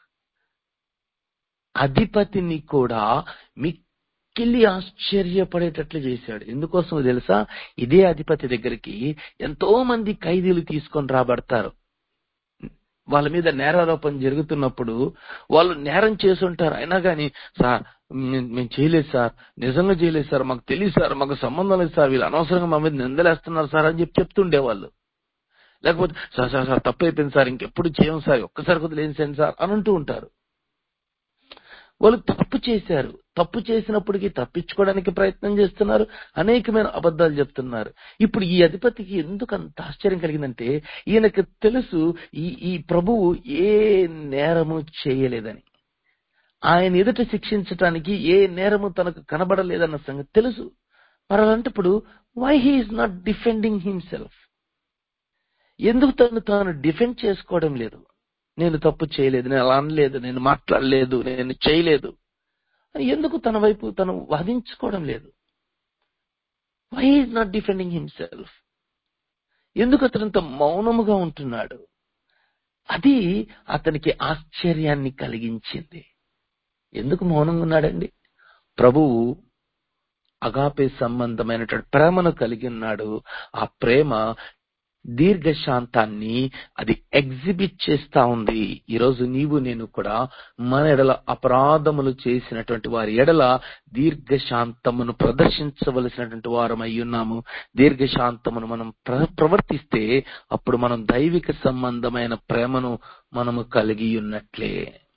అధిపతిని కూడా మిక్కిలి ఆశ్చర్యపడేటట్లు చేశాడు ఎందుకోసం తెలుసా ఇదే అధిపతి దగ్గరికి ఎంతో మంది ఖైదీలు తీసుకొని రాబడతారు వాళ్ళ మీద నేరారోపణ జరుగుతున్నప్పుడు వాళ్ళు నేరం చేసుంటారు అయినా కానీ సార్ మేము మేము చేయలేదు సార్ నిజంగా చేయలేదు సార్ మాకు తెలియదు సార్ మాకు సంబంధం లేదు సార్ వీళ్ళు అనవసరంగా మా మీద నిందలేస్తున్నారు సార్ అని చెప్పి చెప్తుండేవాళ్ళు లేకపోతే సార్ సార్ సార్ తప్పు అయిపోయింది సార్ ఇంకెప్పుడు చేయం సార్ ఒక్కసారి కుదిలేసాను సార్ అని అంటూ ఉంటారు వాళ్ళు తప్పు చేశారు తప్పు చేసినప్పటికీ తప్పించుకోవడానికి ప్రయత్నం చేస్తున్నారు అనేకమైన అబద్ధాలు చెప్తున్నారు ఇప్పుడు ఈ అధిపతికి ఎందుకు అంత ఆశ్చర్యం కలిగిందంటే ఈయనకు తెలుసు ఈ ఈ ప్రభువు ఏ నేరము చేయలేదని ఆయన ఎదుట శిక్షించటానికి ఏ నేరము తనకు కనబడలేదన్న సంగతి తెలుసు మరి అలాంటప్పుడు why he is not defending himself ఎందుకు తను తాను డిఫెండ్ చేసుకోవడం లేదు నేను తప్పు చేయలేదు నేను అలా అనలేదు నేను మాట్లాడలేదు నేను చేయలేదు అని ఎందుకు తన వైపు తను వాదించుకోవడం లేదు why is not defending himself ఎందుకు అతను ఇంత మౌనముగా ఉంటున్నాడు అది అతనికి ఆశ్చర్యాన్ని కలిగించింది ఎందుకు మౌనంగా ఉన్నాడండి ప్రభువు అగాపే సంబంధమైనటువంటి ప్రేమను కలిగి ఉన్నాడు ఆ ప్రేమ దీర్ఘశాంతాన్ని అది ఎగ్జిబిట్ చేస్తా ఉంది ఈరోజు నీవు నేను కూడా మన ఎడల అపరాధములు చేసినటువంటి వారి ఎడల దీర్ఘశాంతమును ప్రదర్శించవలసినటువంటి వారం అయి ఉన్నాము దీర్ఘశాంతమును మనం ప్ర- ప్రవర్తిస్తే అప్పుడు మనం దైవిక సంబంధమైన ప్రేమను మనము కలిగి ఉన్నట్లే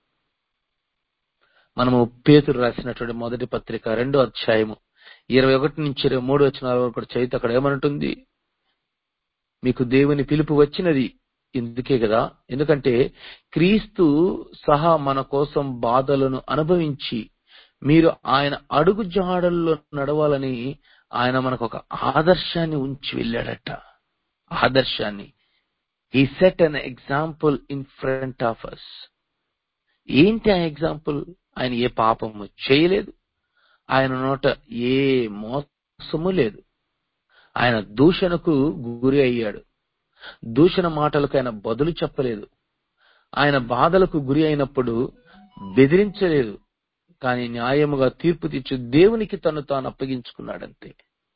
మనము పేతురు రాసినటువంటి మొదటి పత్రిక రెండో అధ్యాయము ఇరవై ఒకటి నుంచి ఇరవై మూడు వచ్చిన వరకు కూడా చదివితే అక్కడ ఏమంటుంది మీకు దేవుని పిలుపు వచ్చినది ఎందుకే కదా ఎందుకంటే క్రీస్తు సహా మన కోసం బాధలను అనుభవించి మీరు ఆయన అడుగు జాడల్లో నడవాలని ఆయన మనకు ఒక ఆదర్శాన్ని ఉంచి వెళ్ళాడట ఆదర్శాన్ని ఈ set an example in front of us ఏంటి ఆ ఎగ్జాంపుల్ ఆయన ఏ పాపము చేయలేదు ఆయన నోట ఏ మోసము లేదు ఆయన దూషణకు గురి అయ్యాడు దూషణ మాటలకు ఆయన బదులు చెప్పలేదు ఆయన బాధలకు గురి అయినప్పుడు బెదిరించలేదు కానీ న్యాయముగా తీర్పు తీర్చు దేవునికి తను తాను అప్పగించుకున్నాడంతే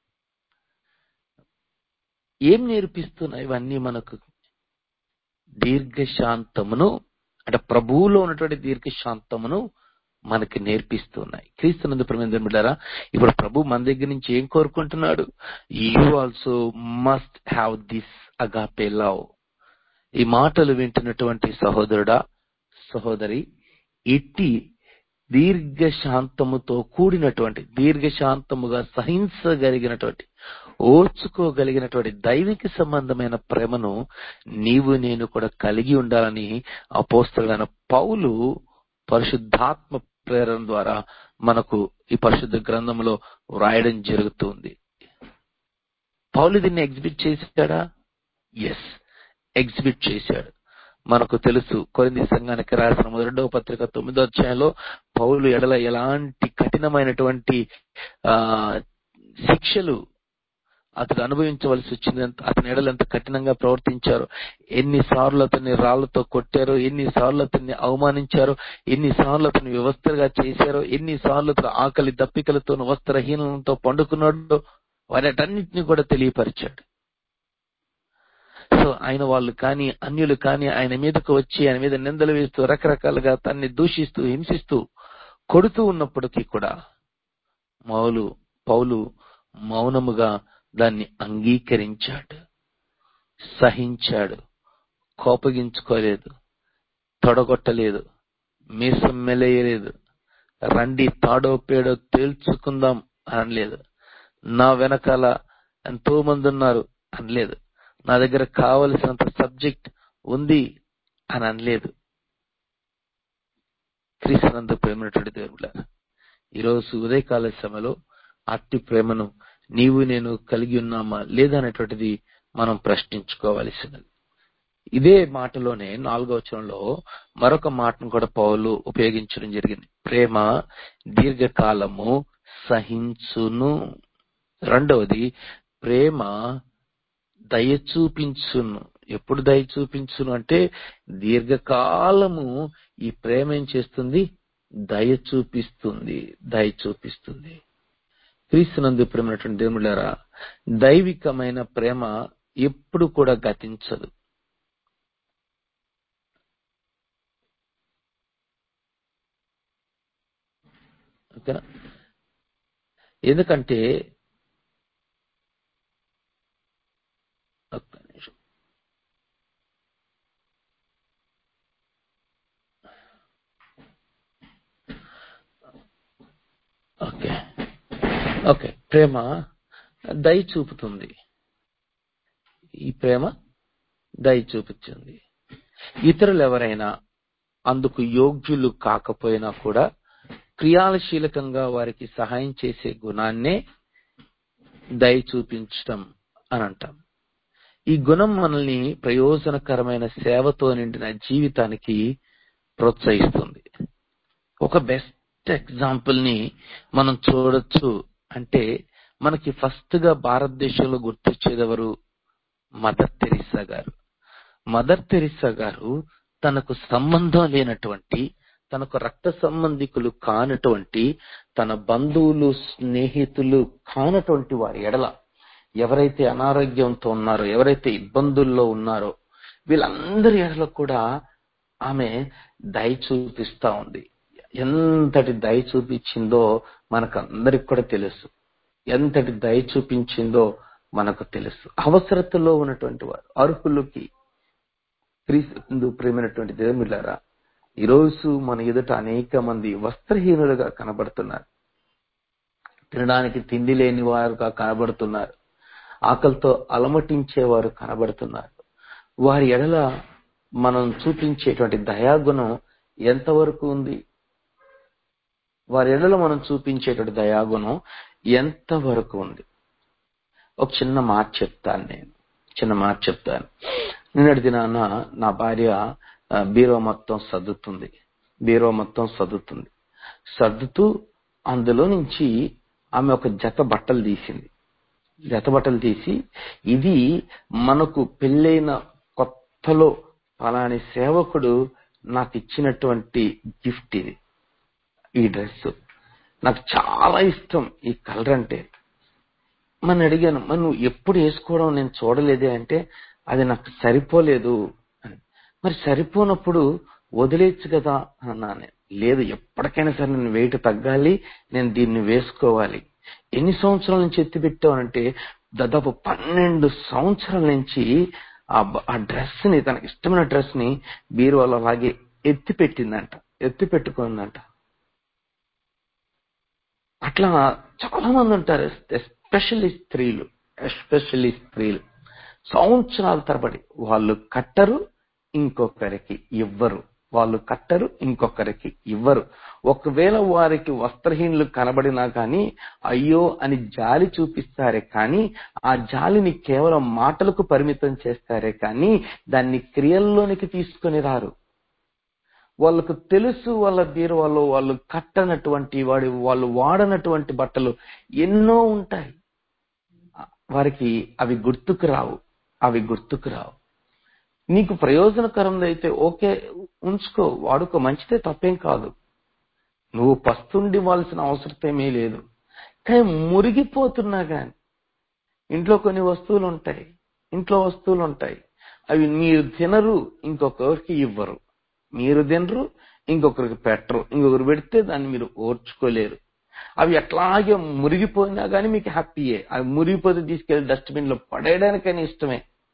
ఏం నేర్పిస్తున్నాయి ఇవన్నీ మనకు దీర్ఘశాంతమును అంటే ప్రభువులో ఉన్నటువంటి దీర్ఘశాంతమును మనకి నేర్పిస్తున్నాయి క్రీస్తునందు ప్రమేంద్రం బిడ్డారా ఇప్పుడు ప్రభు మన దగ్గర నుంచి ఏం కోరుకుంటున్నాడు you also must have this agape love ఈ మాటలు వింటున్నటువంటి సహోదరుడా సహోదరి ఇట్టి దీర్ఘశాంతముతో కూడినటువంటి దీర్ఘశాంతముగా సహించగలిగినటువంటి ఓర్చుకోగలిగినటువంటి దైవిక సంబంధమైన ప్రేమను నీవు నేను కూడా కలిగి ఉండాలని అపోస్తలైన పౌలు పరిశుద్ధాత్మ ప్రేరణ ద్వారా మనకు ఈ పరిశుద్ధ గ్రంథంలో వ్రాయడం జరుగుతుంది పౌలు దీన్ని ఎగ్జిబిట్ చేశాడా ఎస్ ఎగ్జిబిట్ చేశాడు మనకు తెలుసు కొరింది సంఘానికి రాసిన మొదటి పత్రిక తొమ్మిదో అధ్యాయంలో పౌలు ఎడల ఎలాంటి కఠినమైనటువంటి ఆ శిక్షలు అతడు అనుభవించవలసి వచ్చింది ఎంత- అతని ఎడలు ఎంత కఠినంగా ప్రవర్తించారు ఎన్నిసార్లు అతన్ని రాళ్లతో కొట్టారో ఎన్నిసార్లు అతన్ని అవమానించారో ఎన్నిసార్లు అతన్ని వ్యవస్థగా చేశారో ఎన్నిసార్లు అతను ఆకలి దప్పికలతో వస్త్రహీనంతో పండుకున్నాడో వాటన్నిటిని కూడా తెలియపరిచాడు సో ఆయన వాళ్ళు కానీ అన్యులు కానీ ఆయన మీదకు వచ్చి ఆయన మీద నిందలు వేస్తూ రకరకాలుగా తన్ని దూషిస్తూ హింసిస్తూ కొడుతూ ఉన్నప్పటికీ కూడా మౌలు పౌలు మౌనముగా దాన్ని అంగీకరించాడు సహించాడు కోపగించుకోలేదు తొడగొట్టలేదు మీసం మెలేయలేదు రండి తాడో పేడో తేల్చుకుందాం అనలేదు నా వెనకాల ఎంతో మంది ఉన్నారు అనలేదు నా దగ్గర కావలసినంత సబ్జెక్ట్ ఉంది అని అనలేదు క్రీస్తునందు ప్రేమైనటువంటి దేవుళ్ళ ఈరోజు ఉదయకాల సమయంలో అట్టి ప్రేమను నీవు నేను కలిగి ఉన్నామా లేదా అనేటువంటిది మనం ప్రశ్నించుకోవలసినది ఇదే మాటలోనే నాలుగో వచనంలో మరొక మాటను కూడా పౌలు ఉపయోగించడం జరిగింది ప్రేమ దీర్ఘకాలము సహించును రెండవది ప్రేమ దయ చూపించును ఎప్పుడు దయ చూపించును అంటే దీర్ఘకాలము ఈ ప్రేమ ఏం చేస్తుంది దయ చూపిస్తుంది దయ చూపిస్తుంది క్రీస్తునందు ప్రేమైనటువంటి దేవుళ్ళారా దైవికమైన ప్రేమ ఎప్పుడు కూడా గతించదు ఓకేనా ఎందుకంటే ఒక్క నిమిషం ఓకే ఓకే ప్రేమ దయ చూపుతుంది ఈ ప్రేమ దయ చూపుతుంది ఇతరులు ఎవరైనా అందుకు యోగ్యులు కాకపోయినా కూడా క్రియాశీలకంగా వారికి సహాయం చేసే గుణాన్నే దయ చూపించటం అని అంటాం ఈ గుణం మనల్ని ప్రయోజనకరమైన సేవతో నిండిన జీవితానికి ప్రోత్సహిస్తుంది ఒక బెస్ట్ ఎగ్జాంపుల్ ని మనం చూడొచ్చు అంటే మనకి ఫస్ట్ గా భారతదేశంలో గుర్తొచ్చేదెవరు మదర్ తెరిసా గారు మదర్ తెరిసా గారు తనకు సంబంధం లేనటువంటి తనకు రక్త సంబంధికులు కానటువంటి తన బంధువులు స్నేహితులు కానటువంటి వారి ఎడల ఎవరైతే అనారోగ్యంతో ఉన్నారో ఎవరైతే ఇబ్బందుల్లో ఉన్నారో వీళ్ళందరి ఎడల కూడా ఆమె దయ చూపిస్తా ఉంది ఎంతటి దయ చూపించిందో మనకు అందరికి కూడా తెలుసు ఎంతటి దయ చూపించిందో మనకు తెలుసు అవసరతలో ఉన్నటువంటి వారు అర్హులకి క్రీస్తు ప్రేమైనటువంటి దేవులారా ఈరోజు మన ఎదుట అనేక మంది వస్త్రహీనులుగా కనబడుతున్నారు తినడానికి తిండి లేని వారుగా కనబడుతున్నారు ఆకలితో అలమటించేవారు కనబడుతున్నారు వారి ఎడల మనం చూపించేటువంటి దయాగుణం ఎంతవరకు ఉంది వారి ఎడల మనం చూపించేటువంటి దయాగుణం ఎంతవరకు ఉంది ఒక చిన్న మాట చెప్తాను నేను చిన్న మాట చెప్తాను నిన్నటి దినాన నా భార్య ఆ, బీరో మొత్తం సర్దుతుంది బీరో మొత్తం సర్దుతుంది సర్దుతూ అందులో నుంచి ఆమె ఒక జత బట్టలు తీసింది జత బట్టలు తీసి ఇది మనకు పెళ్ళైన కొత్తలో ఫలాని సేవకుడు నాకు ఇచ్చినటువంటి గిఫ్ట్ ఇది ఈ డ్రెస్ నాకు చాలా ఇష్టం ఈ కలర్ అంటే మన అడిగాను మరి నువ్వు ఎప్పుడు వేసుకోవడం నేను చూడలేదే అంటే అది నాకు సరిపోలేదు అని మరి సరిపోనప్పుడు వదిలేచ్చు కదా అన్నా నేను లేదు ఎప్పటికైనా సరే నేను వెయిట్ తగ్గాలి నేను దీన్ని వేసుకోవాలి ఎన్ని సంవత్సరాల నుంచి ఎత్తి పెట్టావనంటే దాదాపు పన్నెండు సంవత్సరాల నుంచి ఆ బ- ఆ డ్రెస్ ని తనకి ఇష్టమైన డ్రెస్ ని బీరువాలో అలాగే ఎత్తి పెట్టిందంట ఎత్తి పెట్టుకుందంట అట్లా చాలా మంది ఉంటారు ఎస్పెషల్లీ స్త్రీలు ఎస్పెషల్లీ స్త్రీలు సంవత్సరాల తరబడి వాళ్ళు కట్టరు ఇంకొకరికి ఇవ్వరు వాళ్ళు కట్టరు ఇంకొకరికి ఇవ్వరు ఒకవేళ వారికి వస్త్రహీనులు కనబడినా కానీ అయ్యో అని జాలి చూపిస్తారే కానీ ఆ జాలిని కేవలం మాటలకు పరిమితం చేస్తారే కానీ దాన్ని క్రియల్లోనికి తీసుకొని రారు వాళ్ళకు తెలుసు వాళ్ళ బీరువాలో వాళ్ళు కట్టనటువంటి వాడి వాళ్ళు వాడనటువంటి బట్టలు ఎన్నో ఉంటాయి వారికి అవి గుర్తుకు రావు అవి గుర్తుకు రావు నీకు ప్రయోజనకరం అయితే ఓకే ఉంచుకో వాడుకో మంచిదే తప్పేం కాదు నువ్వు పస్తుండివ్వాల్సిన అవసరం ఏమీ లేదు కానీ మురిగిపోతున్నా గాని ఇంట్లో కొన్ని వస్తువులు ఉంటాయి ఇంట్లో వస్తువులు ఉంటాయి అవి మీరు తినరు ఇంకొకరికి ఇవ్వరు మీరు తినరు ఇంకొకరికి పెట్టరు ఇంకొకరు పెడితే దాన్ని మీరు ఓర్చుకోలేరు అవి ఎట్లాగే మురిగిపోయినా కానీ మీకు హ్యాపీయే అవి మురిగిపోతే తీసుకెళ్లి డస్ట్బిన్ లో పడేయడానికైనా ఇష్టమే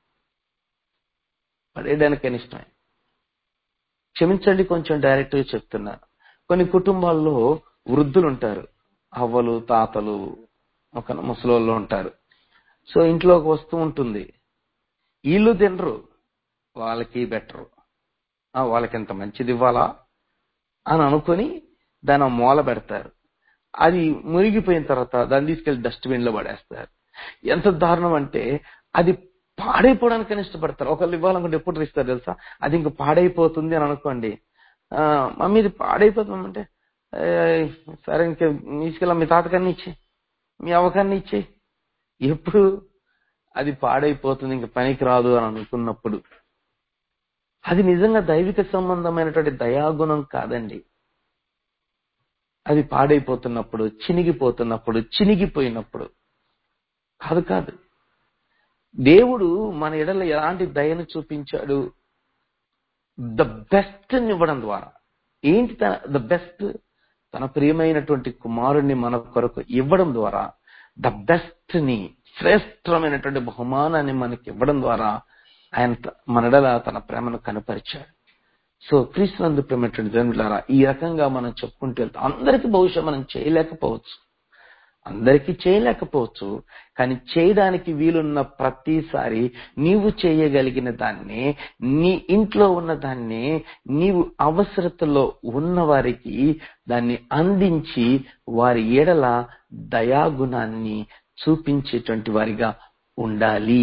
పడేయడానికైనా ఇష్టమే క్షమించండి కొంచెం డైరెక్ట్ గా చెప్తున్నాను కొన్ని కుటుంబాల్లో వృద్ధులు ఉంటారు అవ్వలు తాతలు ఒక ముసలోళ్ళు ఉంటారు సో ఇంట్లో ఒక వస్తువు ఉంటుంది వీళ్ళు తినరు వాళ్ళకి బెటరు ఆ, వాళ్ళకి ఎంత మంచిది ఇవ్వాలా అని అనుకొని దాన్ని ఆ మూల పెడతారు అది మురిగిపోయిన తర్వాత దాన్ని తీసుకెళ్లి డస్ట్బిన్ లో పడేస్తారు ఎంత దారుణం అంటే అది పాడైపోవడానికని ఇష్టపడతారు ఒకళ్ళు ఇవ్వాలనుకుంటే ఎప్పుడు ఇస్తారు తెలుసా అది ఇంక పాడైపోతుంది అని అనుకోండి ఆ, మమ్మీ ఇది పాడైపోతుందంటే "ఏయ్, సరే ఇంక తీసుకెళ్ళా మీ తాతకన్నా ఇచ్చే మీ అవ్వకన్నా ఇచ్చే ఎప్పుడు అది పాడైపోతుంది ఇంక పనికి రాదు అని అనుకున్నప్పుడు అది నిజంగా దైవిక సంబంధమైనటువంటి దయాగుణం కాదండి అది పాడైపోతున్నప్పుడు చినిగిపోతున్నప్పుడు చినిగిపోయినప్పుడు కాదు కాదు దేవుడు మన ఎడల ఎలాంటి దయను చూపించాడు ద బెస్ట్ ఇవ్వడం ద్వారా ఏంటి తన ద బెస్ట్ తన ప్రియమైనటువంటి కుమారుణ్ణి మన కొరకు ఇవ్వడం ద్వారా ద బెస్ట్ ని శ్రేష్టమైనటువంటి బహుమానాన్ని మనకి ఇవ్వడం ద్వారా ఆయన త- మన ఎడల తన ప్రేమను కనపరిచాడు సో క్రీస్తునందు ప్రేమటువంటి దేవులారా ఈ రకంగా మనం చెప్పుకుంటూ వెళ్తాం అందరికీ బహుశా మనం చేయలేకపోవచ్చు అందరికీ చేయలేకపోవచ్చు కానీ చేయడానికి వీలున్న ప్రతిసారి నీవు చేయగలిగిన దాన్ని నీ ఇంట్లో ఉన్న దాన్ని నీవు అవసరతలో ఉన్న వారికి దాన్ని అందించి వారి ఎడల దయాగుణాన్ని చూపించేటువంటి వారిగా ఉండాలి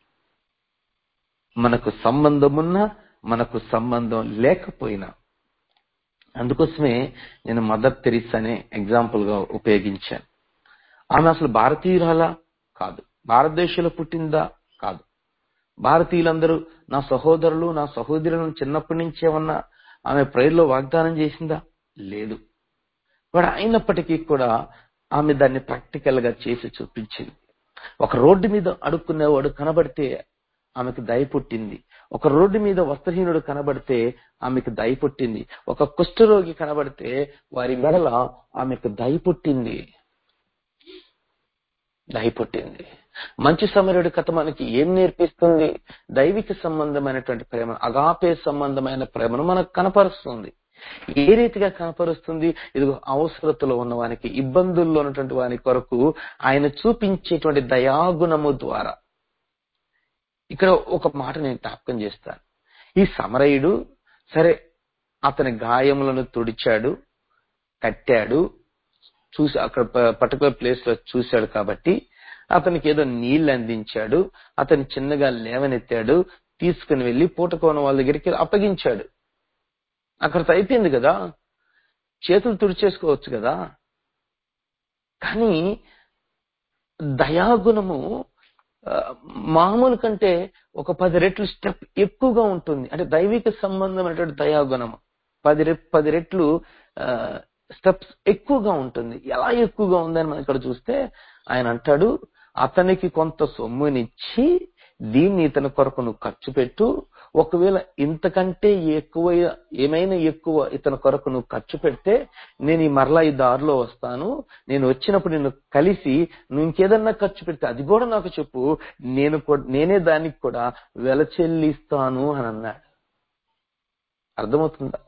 మనకు సంబంధం ఉన్నా మనకు సంబంధం లేకపోయినా అందుకోసమే నేను మదర్ తెరీసానే ఎగ్జాంపుల్ గా ఉపయోగించాను ఆమె అసలు భారతీయురాలా కాదు భారతదేశంలో పుట్టిందా కాదు భారతీయులందరూ నా సహోదరులు నా సహోదరులను చిన్నప్పటి నుంచి ఏమన్నా ఆమె ప్రేయర్లో వాగ్దానం చేసిందా లేదు వాడు అయినప్పటికీ కూడా ఆమె దాన్ని ప్రాక్టికల్ గా చేసి చూపించింది ఒక రోడ్డు మీద అడుక్కునేవాడు కనబడితే ఆమెకు దయ పుట్టింది ఒక రోడ్డు మీద వస్త్రహీనుడు కనబడితే ఆమెకు దయ పుట్టింది ఒక కుష్ఠరోగి కనబడితే వారి మెడల ఆమెకు దయ పుట్టింది దయ పుట్టింది మంచి సమరుడి కథ మనకి ఏం నేర్పిస్తుంది దైవిక సంబంధమైనటువంటి ప్రేమ అగాపే సంబంధమైన ప్రేమను మనకు కనపరుస్తుంది ఏ రీతిగా కనపరుస్తుంది ఇదిగో అవసరతలో ఉన్న వానికి ఇబ్బందుల్లో ఉన్నటువంటి వాని కొరకు ఆయన చూపించేటువంటి దయాగుణము ద్వారా ఇక్కడ ఒక మాట నేను జ్ఞాపకం చేస్తాను ఈ సమరయుడు సరే అతని గాయములను తుడిచాడు కట్టాడు చూసి అక్కడ పర్టికులర్ ప్లేస్ లో చూశాడు కాబట్టి అతనికి ఏదో నీళ్లు అందించాడు అతని చిన్నగా లేవనెత్తాడు తీసుకుని వెళ్లి పూటకోన వాళ్ళ దగ్గరికి అప్పగించాడు అక్కడితో అయిపోయింది కదా చేతులు తుడిచేసుకోవచ్చు కదా కానీ దయాగుణము ఆ, మామూలు కంటే ఒక పది రెట్లు స్టెప్ ఎక్కువగా ఉంటుంది అంటే దైవిక సంబంధమైనటువంటి దయాగుణము పది రె పది రెట్లు స్టెప్స్ ఎక్కువగా ఉంటుంది ఎలా ఎక్కువగా ఉందని మనం ఇక్కడ చూస్తే ఆయన అంటాడు అతనికి కొంత సొమ్మునిచ్చి దీన్ని ఇతని కొరకు నువ్వు ఖర్చు పెట్టు ఒకవేళ ఇంతకంటే ఎక్కువ ఏమైనా ఎక్కువ ఇతని కొరకు నువ్వు ఖర్చు పెడితే నేను ఈ మరలా ఈ దారిలో వస్తాను నేను వచ్చినప్పుడు నిన్ను కలిసి నువ్వు ఇంకేదన్నా ఖర్చు పెడితే అది కూడా నాకు చెప్పు నేను కూడా- నేనే దానికి కూడా వెల చెల్లిస్తాను అని అన్నాడు అర్థమవుతుందా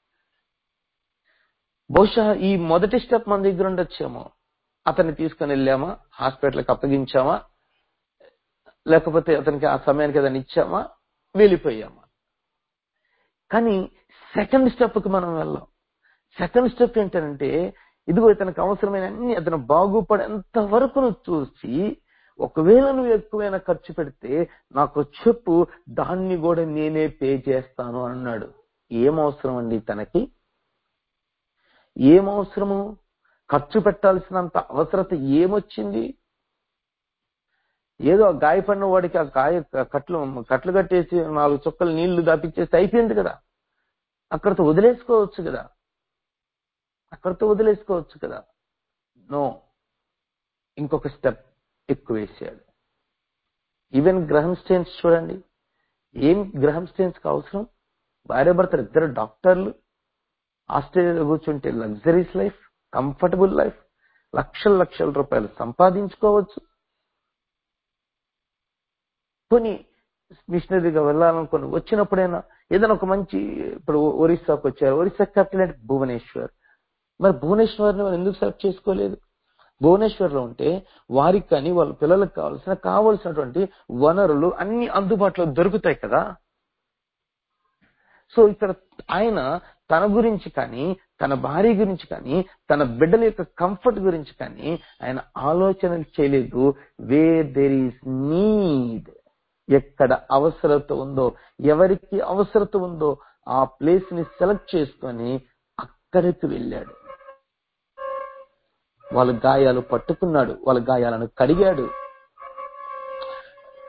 బహుశా ఈ మొదటి స్టెప్ మన దగ్గర ఉండొచ్చేమో అతన్ని తీసుకొని వెళ్ళామా హాస్పిటల్కి అప్పగించామా లేకపోతే అతనికి ఆ సమయానికి ఏదైనా ఇచ్చామా వెళ్ళిపోయామా కానీ సెకండ్ స్టెప్ కి మనం వెళ్ళాం సెకండ్ స్టెప్ ఏంటంటే ఇదిగో ఇతనికి అవసరమైన అన్ని అతను బాగుపడేంత వరకు నువ్వు చూసి ఒకవేళ నువ్వు ఎక్కువైనా ఖర్చు పెడితే నాకు చెప్పు దాన్ని కూడా నేనే పే చేస్తాను అన్నాడు ఏం అవసరం అండి తనకి ఏం అవసరము ఖర్చు పెట్టాల్సినంత అవసరత ఏమొచ్చింది ఏదో ఆ గాయపడిన వాడికి ఆ గాయ కట్లు కట్లు కట్టేసి నాలుగు చుక్కలు నీళ్లు దాపిచ్చేస్తే అయిపోయింది కదా అక్కడితో వదిలేసుకోవచ్చు కదా అక్కడితో వదిలేసుకోవచ్చు కదా నో ఇంకొక స్టెప్ ఎక్కువ వేసాడు ఈవెన్ గ్రహం స్టేన్స్ చూడండి ఏం గ్రహం స్టేన్స్ కి అవసరం భార్య భర్తలు ఇద్దరు డాక్టర్లు ఆస్ట్రేలియాలో కూర్చుంటే లగ్జరీస్ లైఫ్ కంఫర్టబుల్ లైఫ్ లక్షల లక్షల రూపాయలు సంపాదించుకోవచ్చు కొన్ని మిషనరీగా వెళ్ళాలనుకుని వచ్చినప్పుడైనా ఏదైనా ఒక మంచి ఇప్పుడు ఒరిస్సాకు వచ్చారు ఒరిస్సా క్యాపిటల్ అంటే భువనేశ్వర్ మరి భువనేశ్వర్ని మనం ఎందుకు సెలెక్ట్ చేసుకోలేదు భువనేశ్వర్లో ఉంటే వారికి కానీ వాళ్ళ పిల్లలకు కావాల్సిన కావలసినటువంటి వనరులు అన్ని అందుబాటులో దొరుకుతాయి కదా సో ఇక్కడ ఆయన తన గురించి కానీ తన భార్య గురించి కానీ తన బిడ్డల యొక్క కంఫర్ట్ గురించి కానీ ఆయన ఆలోచనలు చేయలేదు వేర్ దెర్ ఈస్ నీడ్ ఎక్కడ అవసరత ఉందో ఎవరికి అవసరత ఉందో ఆ ప్లేస్ ని సెలెక్ట్ చేసుకొని అక్కడికి వెళ్ళాడు వాళ్ళ గాయాలు పట్టుకున్నాడు వాళ్ళ గాయాలను కడిగాడు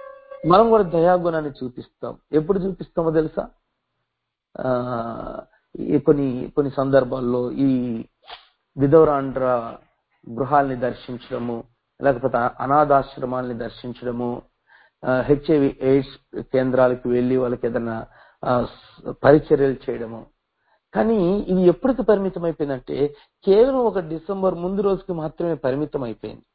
మనం కూడా దయాగుణాన్ని చూపిస్తాం ఎప్పుడు చూపిస్తామో తెలుసా ఆ, ఈ కొన్ని కొన్ని సందర్భాల్లో ఈ విధవరాండ్ర గృహాల్ని దర్శించడము లేకపోతే అనాథాశ్రమాల్ని దర్శించడము హెచ్ఐవి ఎయిడ్స్ కేంద్రాలకు వెళ్లి వాళ్ళకి ఏదైనా ఆ, స- పరిచర్యలు చేయడము కానీ ఇది ఎప్పటికి పరిమితం అయిపోయిందంటే కేవలం ఒక డిసెంబర్ ముందు రోజుకి మాత్రమే పరిమితం అయిపోయింది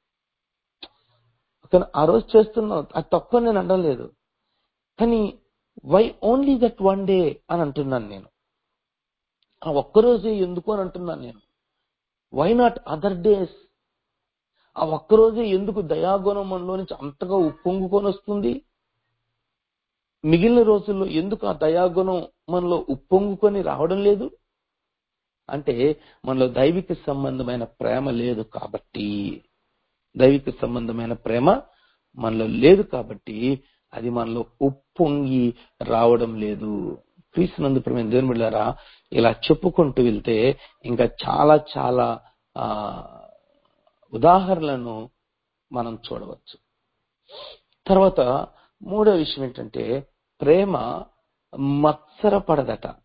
ఓకేనా? ఆ రోజు చేస్తున్నాం అది తక్కువ నేను అనడం లేదు కానీ why only that one day అని అంటున్నాను నేను ఆ ఒక్కరోజే ఎందుకు అని అంటున్నాను నేను వై నాట్ అదర్ డేస్ ఆ ఒక్కరోజే ఎందుకు దయాగుణం మనలో నుంచి అంతగా ఉప్పొంగుకొని వస్తుంది మిగిలిన రోజుల్లో ఎందుకు ఆ దయాగుణం మనలో ఉప్పొంగుకొని రావడం లేదు అంటే మనలో దైవిక సంబంధమైన ప్రేమ లేదు కాబట్టి దైవిక సంబంధమైన ప్రేమ మనలో లేదు కాబట్టి అది మనలో ఉప్పొంగి రావడం లేదు క్రీస్తునందు ప్రేమ దేవుని బిడ్డారా ఇలా చెప్పుకుంటూ వెళ్తే ఇంకా చాలా చాలా ఆ ఉదాహరణలను మనం చూడవచ్చు తర్వాత మూడో విషయం ఏంటంటే ప్రేమ మత్సరపడదట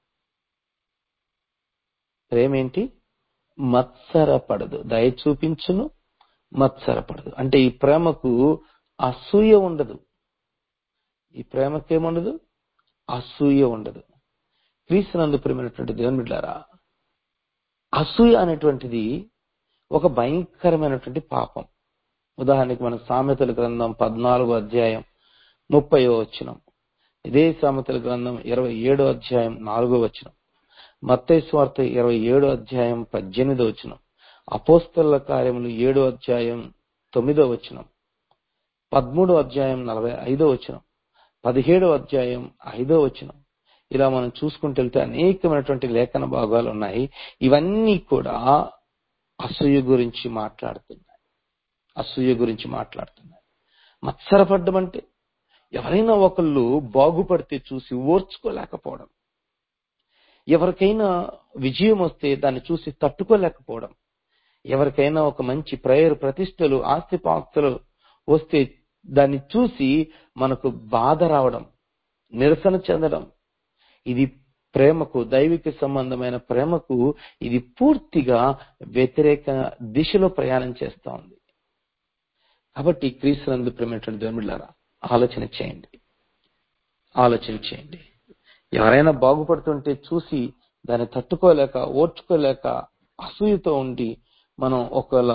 ప్రేమ ఏంటి మత్సరపడదు దయ చూపించును మత్సరపడదు అంటే ఈ ప్రేమకు అసూయ ఉండదు ఈ ప్రేమకేముండదు అసూయ ఉండదు క్రీస్తునందు ప్రేమైనటువంటి దేవుని బిడ్డారా అసూయ అనేటువంటిది ఒక భయంకరమైనటువంటి పాపం ఉదాహరణకి మన సామెతల గ్రంథం పద్నాలుగో అధ్యాయం ముప్పై వచనం ఇదే సామెతల గ్రంథం ఇరవై ఏడో అధ్యాయం నాలుగో వచనం మత్తయి స్వార్థ ఇరవై ఏడో అధ్యాయం పద్దెనిమిదో వచనం అపోస్తల కార్యములు ఏడో అధ్యాయం తొమ్మిదో వచనం పదమూడో అధ్యాయం నలభై ఐదో వచనం పదిహేడో అధ్యాయం ఐదో వచనం ఇలా మనం చూసుకుంటూ వెళ్తే అనేకమైనటువంటి లేఖన భాగాలు ఉన్నాయి ఇవన్నీ కూడా అసూయ గురించి మాట్లాడుతున్నాయి అసూయ గురించి మాట్లాడుతున్నాయి మత్సరపడ్డం అంటే ఎవరైనా ఒకళ్ళు బాగుపడితే చూసి ఓర్చుకోలేకపోవడం ఎవరికైనా విజయం వస్తే దాన్ని చూసి తట్టుకోలేకపోవడం ఎవరికైనా ఒక మంచి ప్రేయర్ ప్రతిష్టలు ఆస్తిపాస్తులు వస్తే దాన్ని చూసి మనకు బాధ రావడం నిరసన చెందడం ఇది ప్రేమకు దైవిక సంబంధమైన ప్రేమకు ఇది పూర్తిగా వ్యతిరేక దిశలో ప్రయాణం చేస్తా ఉంది కాబట్టి క్రీస్తునందు ప్రేమైనటువంటి దేవుళ్ళారా ఆలోచన చేయండి ఆలోచన చేయండి ఎవరైనా బాగుపడుతుంటే చూసి దాన్ని తట్టుకోలేక ఓర్చుకోలేక అసూయతో ఉండి మనం ఒకవేళ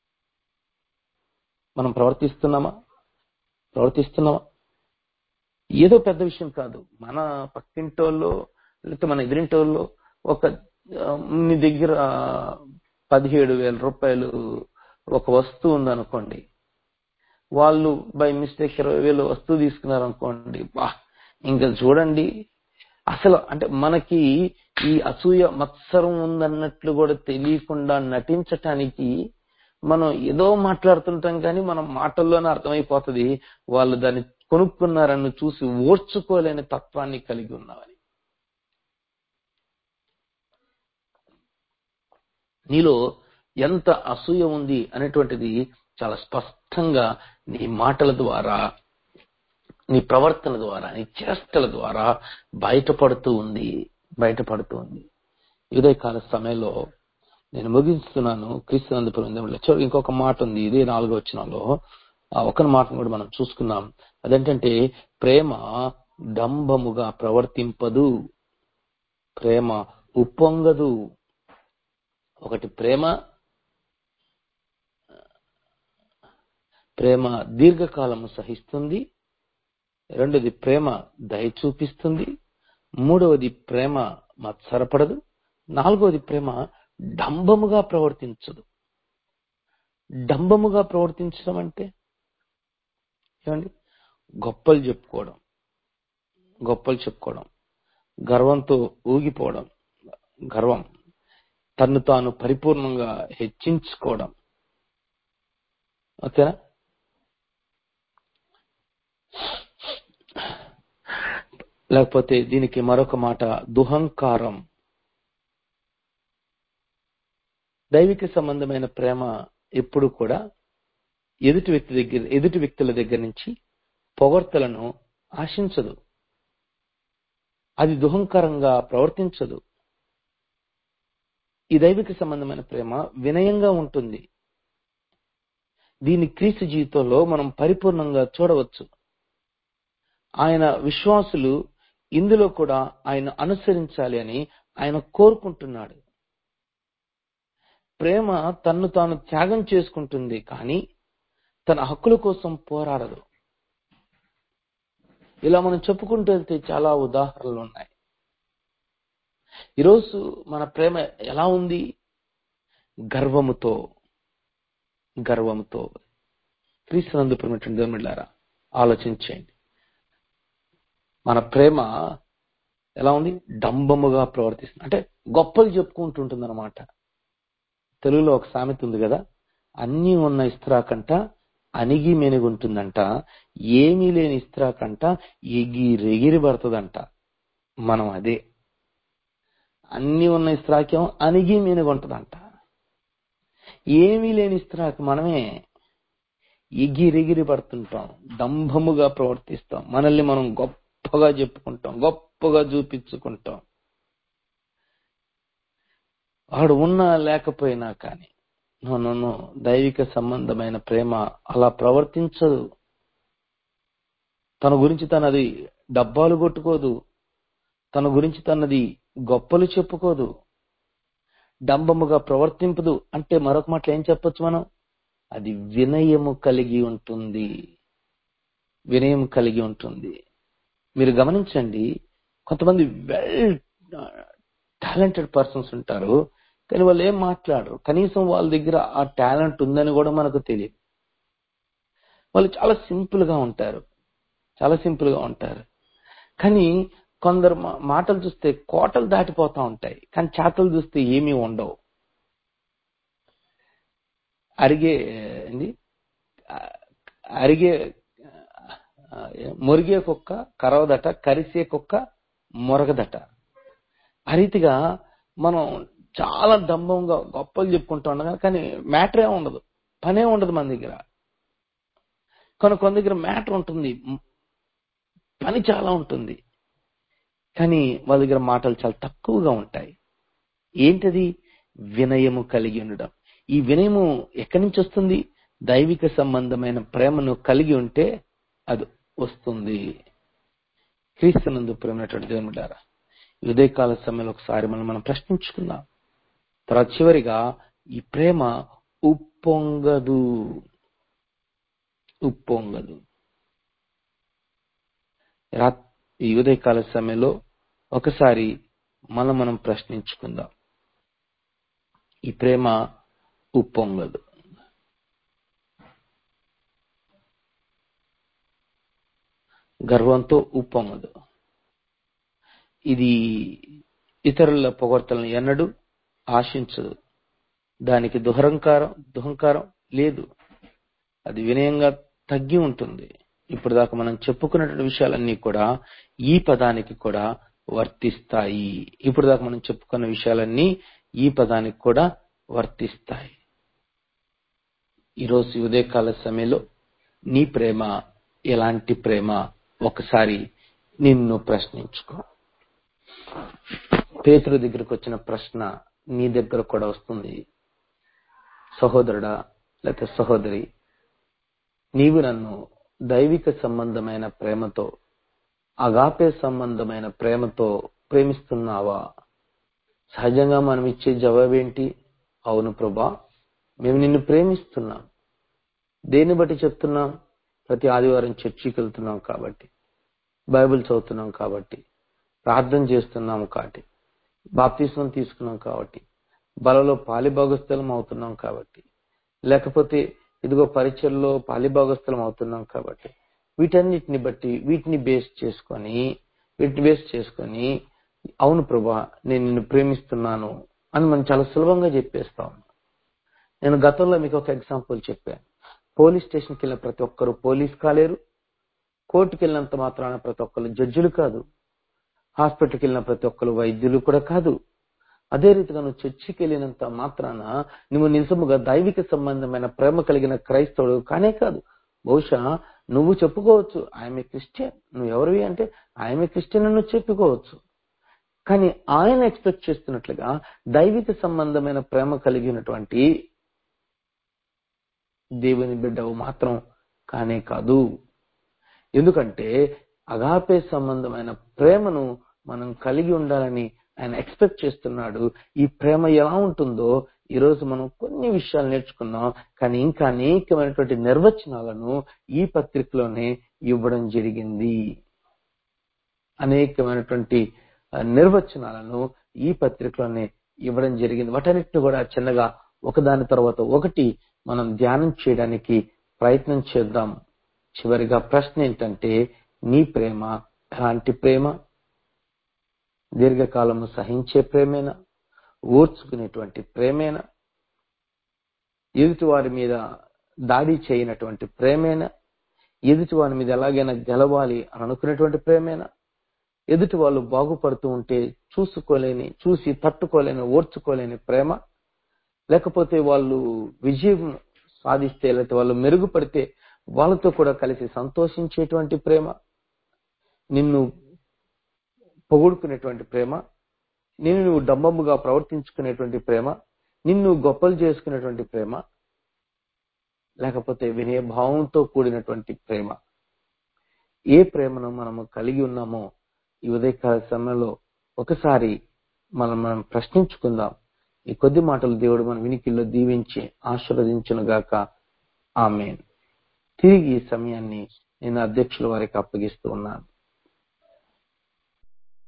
మనం ప్రవర్తిస్తున్నామా ప్రవర్తిస్తున్నామా ఏదో పెద్ద విషయం కాదు మన పక్కింటోళ్ళు లేకపోతే మన ఎదిరింటోళ్ళు ఒక ఆ, మీ దగ్గర పదిహేడు వేల రూపాయలు ఒక వస్తువు ఉందనుకోండి వాళ్ళు బై మిస్టేక్ ఇరవై వేలు వస్తువు తీసుకున్నారు అనుకోండి బా ఇంకా చూడండి అసలు అంటే మనకి ఈ అసూయ మత్సరం ఉందన్నట్లు కూడా తెలియకుండా నటించటానికి మనం ఏదో మాట్లాడుతుంటాం కానీ మనం మాటల్లోనే అర్థమైపోతుంది వాళ్ళు దాన్ని కొనుక్కున్నారని చూసి ఓర్చుకోలేని తత్వాన్ని కలిగి ఉన్నామని నీలో ఎంత అసూయ ఉంది అనేటువంటిది చాలా స్పష్టంగా నీ మాటల ద్వారా నీ ప్రవర్తన ద్వారా నీ చేష్టల ద్వారా బయటపడుతూ ఉంది బయటపడుతూ ఉంది ఉదయకాల సమయంలో నేను ముగిస్తున్నాను క్రీస్తునందు పొందేములో చూడు ఇంకొక మాట ఉంది ఇదే నాలుగో వచ్చినాలో ఆ ఒక మాటను కూడా మనం చూసుకున్నాం అదేంటంటే ప్రేమ డంబముగా ప్రవర్తింపదు ప్రేమ ఉప్పొంగదు ఒకటి ప్రేమ ప్రేమ దీర్ఘకాలము సహిస్తుంది రెండోది ప్రేమ దయ చూపిస్తుంది మూడవది ప్రేమ మత్సరపడదు నాలుగవది ప్రేమ డంబముగా ప్రవర్తించదు డంబముగా ప్రవర్తించడం అంటే ఏమండి గొప్పలు చెప్పుకోవడం గొప్పలు చెప్పుకోవడం గర్వంతో ఊగిపోవడం గర్వం తన్ను తాను పరిపూర్ణంగా హెచ్చించుకోవడం ఓకేనా లేకపోతే దీనికి మరొక మాట దుహంకారం దైవిక సంబంధమైన ప్రేమ ఎప్పుడు కూడా ఎదుటి వ్యక్తి దగ్గర ఎదుటి వ్యక్తుల దగ్గర నుంచి పొగడ్తలను ఆశించదు అది దుహంకరంగా ప్రవర్తించదు ఈ దైవిక సంబంధమైన ప్రేమ వినయంగా ఉంటుంది దీని క్రీస్తు జీవితంలో మనం పరిపూర్ణంగా చూడవచ్చు ఆయన విశ్వాసులు ఇందులో కూడా ఆయన అనుసరించాలి అని ఆయన కోరుకుంటున్నాడు ప్రేమ తన్ను తాను త్యాగం చేసుకుంటుంది కానీ తన హక్కుల కోసం పోరాడదు ఇలా మనం చెప్పుకుంటూ వెళ్తే చాలా ఉదాహరణలు ఉన్నాయి ఈరోజు మన ప్రేమ ఎలా ఉంది గర్వముతో గర్వముతో క్రీస్తునందు ప్రేమటువంటి దేవుమిళ్ళారా ఆలోచించేయండి మన ప్రేమ ఎలా ఉంది డంబముగా ప్రవర్తిస్తుంది అంటే గొప్పలు చెప్పుకుంటుంటుంది అనమాట తెలుగులో ఒక సామెత ఉంది కదా అన్నీ ఉన్న ఇస్త్రాకంట అణిగి మెనుగుంటుందంట ఏమీ లేని ఇస్త్రాకంట ఎగిరెగిరి పడుతుందంట మనం అదే అన్ని ఉన్న ఇస్త్రాకేమో అణిగి మెనుగుంటదంట ఏమీ లేని ఇస్త్రాకు మనమే ఎగిరెగిరి పడుతుంటాం డంబముగా ప్రవర్తిస్తాం మనల్ని మనం గొప్పగా చెప్పుకుంటాం గొప్పగా చూపించుకుంటాం వాడు ఉన్నా లేకపోయినా కానీ నన్ను దైవిక సంబంధమైన ప్రేమ అలా ప్రవర్తించదు తన గురించి తనది డబ్బాలు కొట్టుకోదు తన గురించి తనది గొప్పలు చెప్పుకోదు డంబముగా ప్రవర్తింపదు అంటే మరొక మాటలు ఏం చెప్పొచ్చు మనం అది వినయము కలిగి ఉంటుంది వినయం కలిగి ఉంటుంది మీరు గమనించండి కొంతమంది వెల్ టాలెంటెడ్ పర్సన్స్ ఉంటారు కానీ వాళ్ళు ఏం మాట్లాడరు కనీసం వాళ్ళ దగ్గర ఆ టాలెంట్ ఉందని కూడా మనకు తెలియదు వాళ్ళు చాలా సింపుల్ గా ఉంటారు చాలా సింపుల్ గా ఉంటారు కానీ కొందరు మా- మాటలు చూస్తే కోటలు దాటిపోతా ఉంటాయి కానీ చేతలు చూస్తే ఏమీ ఉండవు అరిగే ఏంది ఆ, అరిగే ఆ, మురిగే కుక్క కరవదట కరిసే కుక్క మొరగదట ఆ రీతిగా మనం చాలా డంబంగా గొప్పలు చెప్పుకుంటూ ఉండగా కానీ మ్యాటరే ఉండదు పనే ఉండదు మన దగ్గర కానీ కొంత దగ్గర మ్యాటర్ ఉంటుంది మ్, పని చాలా ఉంటుంది కానీ వాళ్ళ దగ్గర మాటలు చాలా తక్కువగా ఉంటాయి ఏంటది వినయము కలిగి ఉండడం ఈ వినయము ఎక్కడి నుంచి వస్తుంది దైవిక సంబంధమైన ప్రేమను కలిగి ఉంటే అది వస్తుంది క్రీస్తునందు ప్రేమైనటువంటి దేవునిడారా ఈ ఉదయకాల సమయంలో ఒకసారి మనం మనం ప్రశ్నించుకుందాం తర్వాత చివరిగా ఈ ప్రేమ ఉప్పొంగదు ఉప్పొంగదు రా- ఈ ఉదయకాల సమయంలో ఒకసారి మనం మనం ప్రశ్నించుకుందాం ఈ ప్రేమ ఉప్పొంగదు గర్వంతో ఉప్పొంగదు ఇది ఇతరుల పొగడ్తలను ఎన్నడూ ఆశించదు దానికి దుహంకారం దుహంకారం లేదు అది వినయంగా తగ్గి ఉంటుంది ఇప్పుడు దాకా మనం చెప్పుకున్నటువంటి విషయాలన్నీ కూడా ఈ పదానికి కూడా వర్తిస్తాయి ఇప్పుడు దాకా మనం చెప్పుకున్న విషయాలన్నీ ఈ పదానికి కూడా వర్తిస్తాయి ఈరోజు ఈ ఉదయకాల సమయంలో నీ ప్రేమ ఎలాంటి ప్రేమ ఒకసారి నిన్ను ప్రశ్నించుకో పేతురు దగ్గరకు వచ్చిన ప్రశ్న నీ దగ్గర కూడా వస్తుంది సహోదరుడా లేకపోతే సహోదరి నీవు నన్ను దైవిక సంబంధమైన ప్రేమతో అగాపే సంబంధమైన ప్రేమతో ప్రేమిస్తున్నావా సహజంగా మనం ఇచ్చే జవాబేంటి అవును ప్రభా మేము నిన్ను ప్రేమిస్తున్నాం దేన్ని బట్టి చెప్తున్నాం ప్రతి ఆదివారం చర్చికి వెళ్తున్నాం కాబట్టి బైబిల్ చదువుతున్నాం కాబట్టి ప్రార్థన చేస్తున్నాం కాబట్టి బాప్తిస్మం తీసుకున్నాం కాబట్టి బలలో పాలిభాగస్థలం అవుతున్నాం కాబట్టి లేకపోతే ఇదిగో పరీక్షల్లో పాలిభాగస్థలం అవుతున్నాం కాబట్టి వీటన్నిటిని బట్టి వీటిని బేస్ చేసుకొని వీటిని బేస్ చేసుకొని అవును ప్రభా నేను నిన్ను ప్రేమిస్తున్నాను అని మనం చాలా సులభంగా చెప్పేస్తాం నేను గతంలో మీకు ఒక ఎగ్జాంపుల్ చెప్పాను పోలీస్ స్టేషన్కి వెళ్ళిన ప్రతి ఒక్కరు పోలీస్ కాలేరు కోర్టుకి వెళ్ళినంత మాత్రాన ప్రతి ఒక్కరు జడ్జిలు కాదు హాస్పిటల్కి వెళ్ళిన ప్రతి ఒక్కరు వైద్యులు కూడా కాదు అదే రీతిగా నువ్వు చర్చికి వెళ్ళినంత మాత్రాన నువ్వు నిజముగా దైవిక సంబంధమైన ప్రేమ కలిగిన క్రైస్తవుడు కానే కాదు బహుశా నువ్వు చెప్పుకోవచ్చు ఐఎమ్ ఏ క్రిస్టియన్ నువ్వు ఎవరివి అంటే ఐఎమ్ ఏ క్రిస్టియన్ అని నువ్వు చెప్పుకోవచ్చు కానీ ఆయన ఎక్స్పెక్ట్ చేస్తున్నట్లుగా దైవిక సంబంధమైన ప్రేమ కలిగినటువంటి దేవుని బిడ్డవు మాత్రం కానే కాదు ఎందుకంటే అగాపే సంబంధమైన ప్రేమను మనం కలిగి ఉండాలని ఆయన ఎక్స్పెక్ట్ చేస్తున్నాడు ఈ ప్రేమ ఎలా ఉంటుందో ఈ రోజు మనం కొన్ని విషయాలు నేర్చుకున్నాం కానీ ఇంకా అనేకమైనటువంటి నిర్వచనాలను ఈ పత్రికలోనే ఇవ్వడం జరిగింది అనేకమైనటువంటి ఆ, నిర్వచనాలను ఈ పత్రికలోనే ఇవ్వడం జరిగింది వాటన్నిటిని కూడా చిన్నగా ఒకదాని తర్వాత ఒకటి మనం ధ్యానం చేయడానికి ప్రయత్నం చేద్దాం చివరిగా ప్రశ్న ఏంటంటే నీ ప్రేమ ఎలాంటి ప్రేమ దీర్ఘకాలము సహించే ప్రేమేనా ఓర్చుకునేటువంటి ప్రేమేనా ఎదుటి వారి మీద దాడి చేయనటువంటి ప్రేమేనా ఎదుటి వారి మీద ఎలాగైనా గెలవాలి అని అనుకునేటువంటి ప్రేమేనా ఎదుటి వాళ్ళు బాగుపడుతూ ఉంటే చూసుకోలేని చూసి తట్టుకోలేని ఓర్చుకోలేని ప్రేమ లేకపోతే వాళ్ళు విజయం సాధిస్తే లేకపోతే వాళ్ళు మెరుగుపడితే వాళ్ళతో కూడా కలిసి సంతోషించేటువంటి ప్రేమ నిన్ను పొగుడుకునేటువంటి ప్రేమ నిన్ను నువ్వు డంబముగా ప్రవర్తించుకునేటువంటి ప్రేమ నిన్ను గొప్పలు చేసుకునేటువంటి ప్రేమ లేకపోతే వినయ భావంతో కూడినటువంటి ప్రేమ ఏ ప్రేమను మనము కలిగి ఉన్నామో ఈ ఉదయకాల సమయంలో ఒకసారి మనం మనం ప్రశ్నించుకుందాం ఈ కొద్ది మాటలు దేవుడు మన వినికిల్లో దీవించి ఆశీర్వదించును గాక ఆమె తిరిగి ఈ సమయాన్ని నేను అధ్యక్షుల వారికి అప్పగిస్తూ ఉన్నాను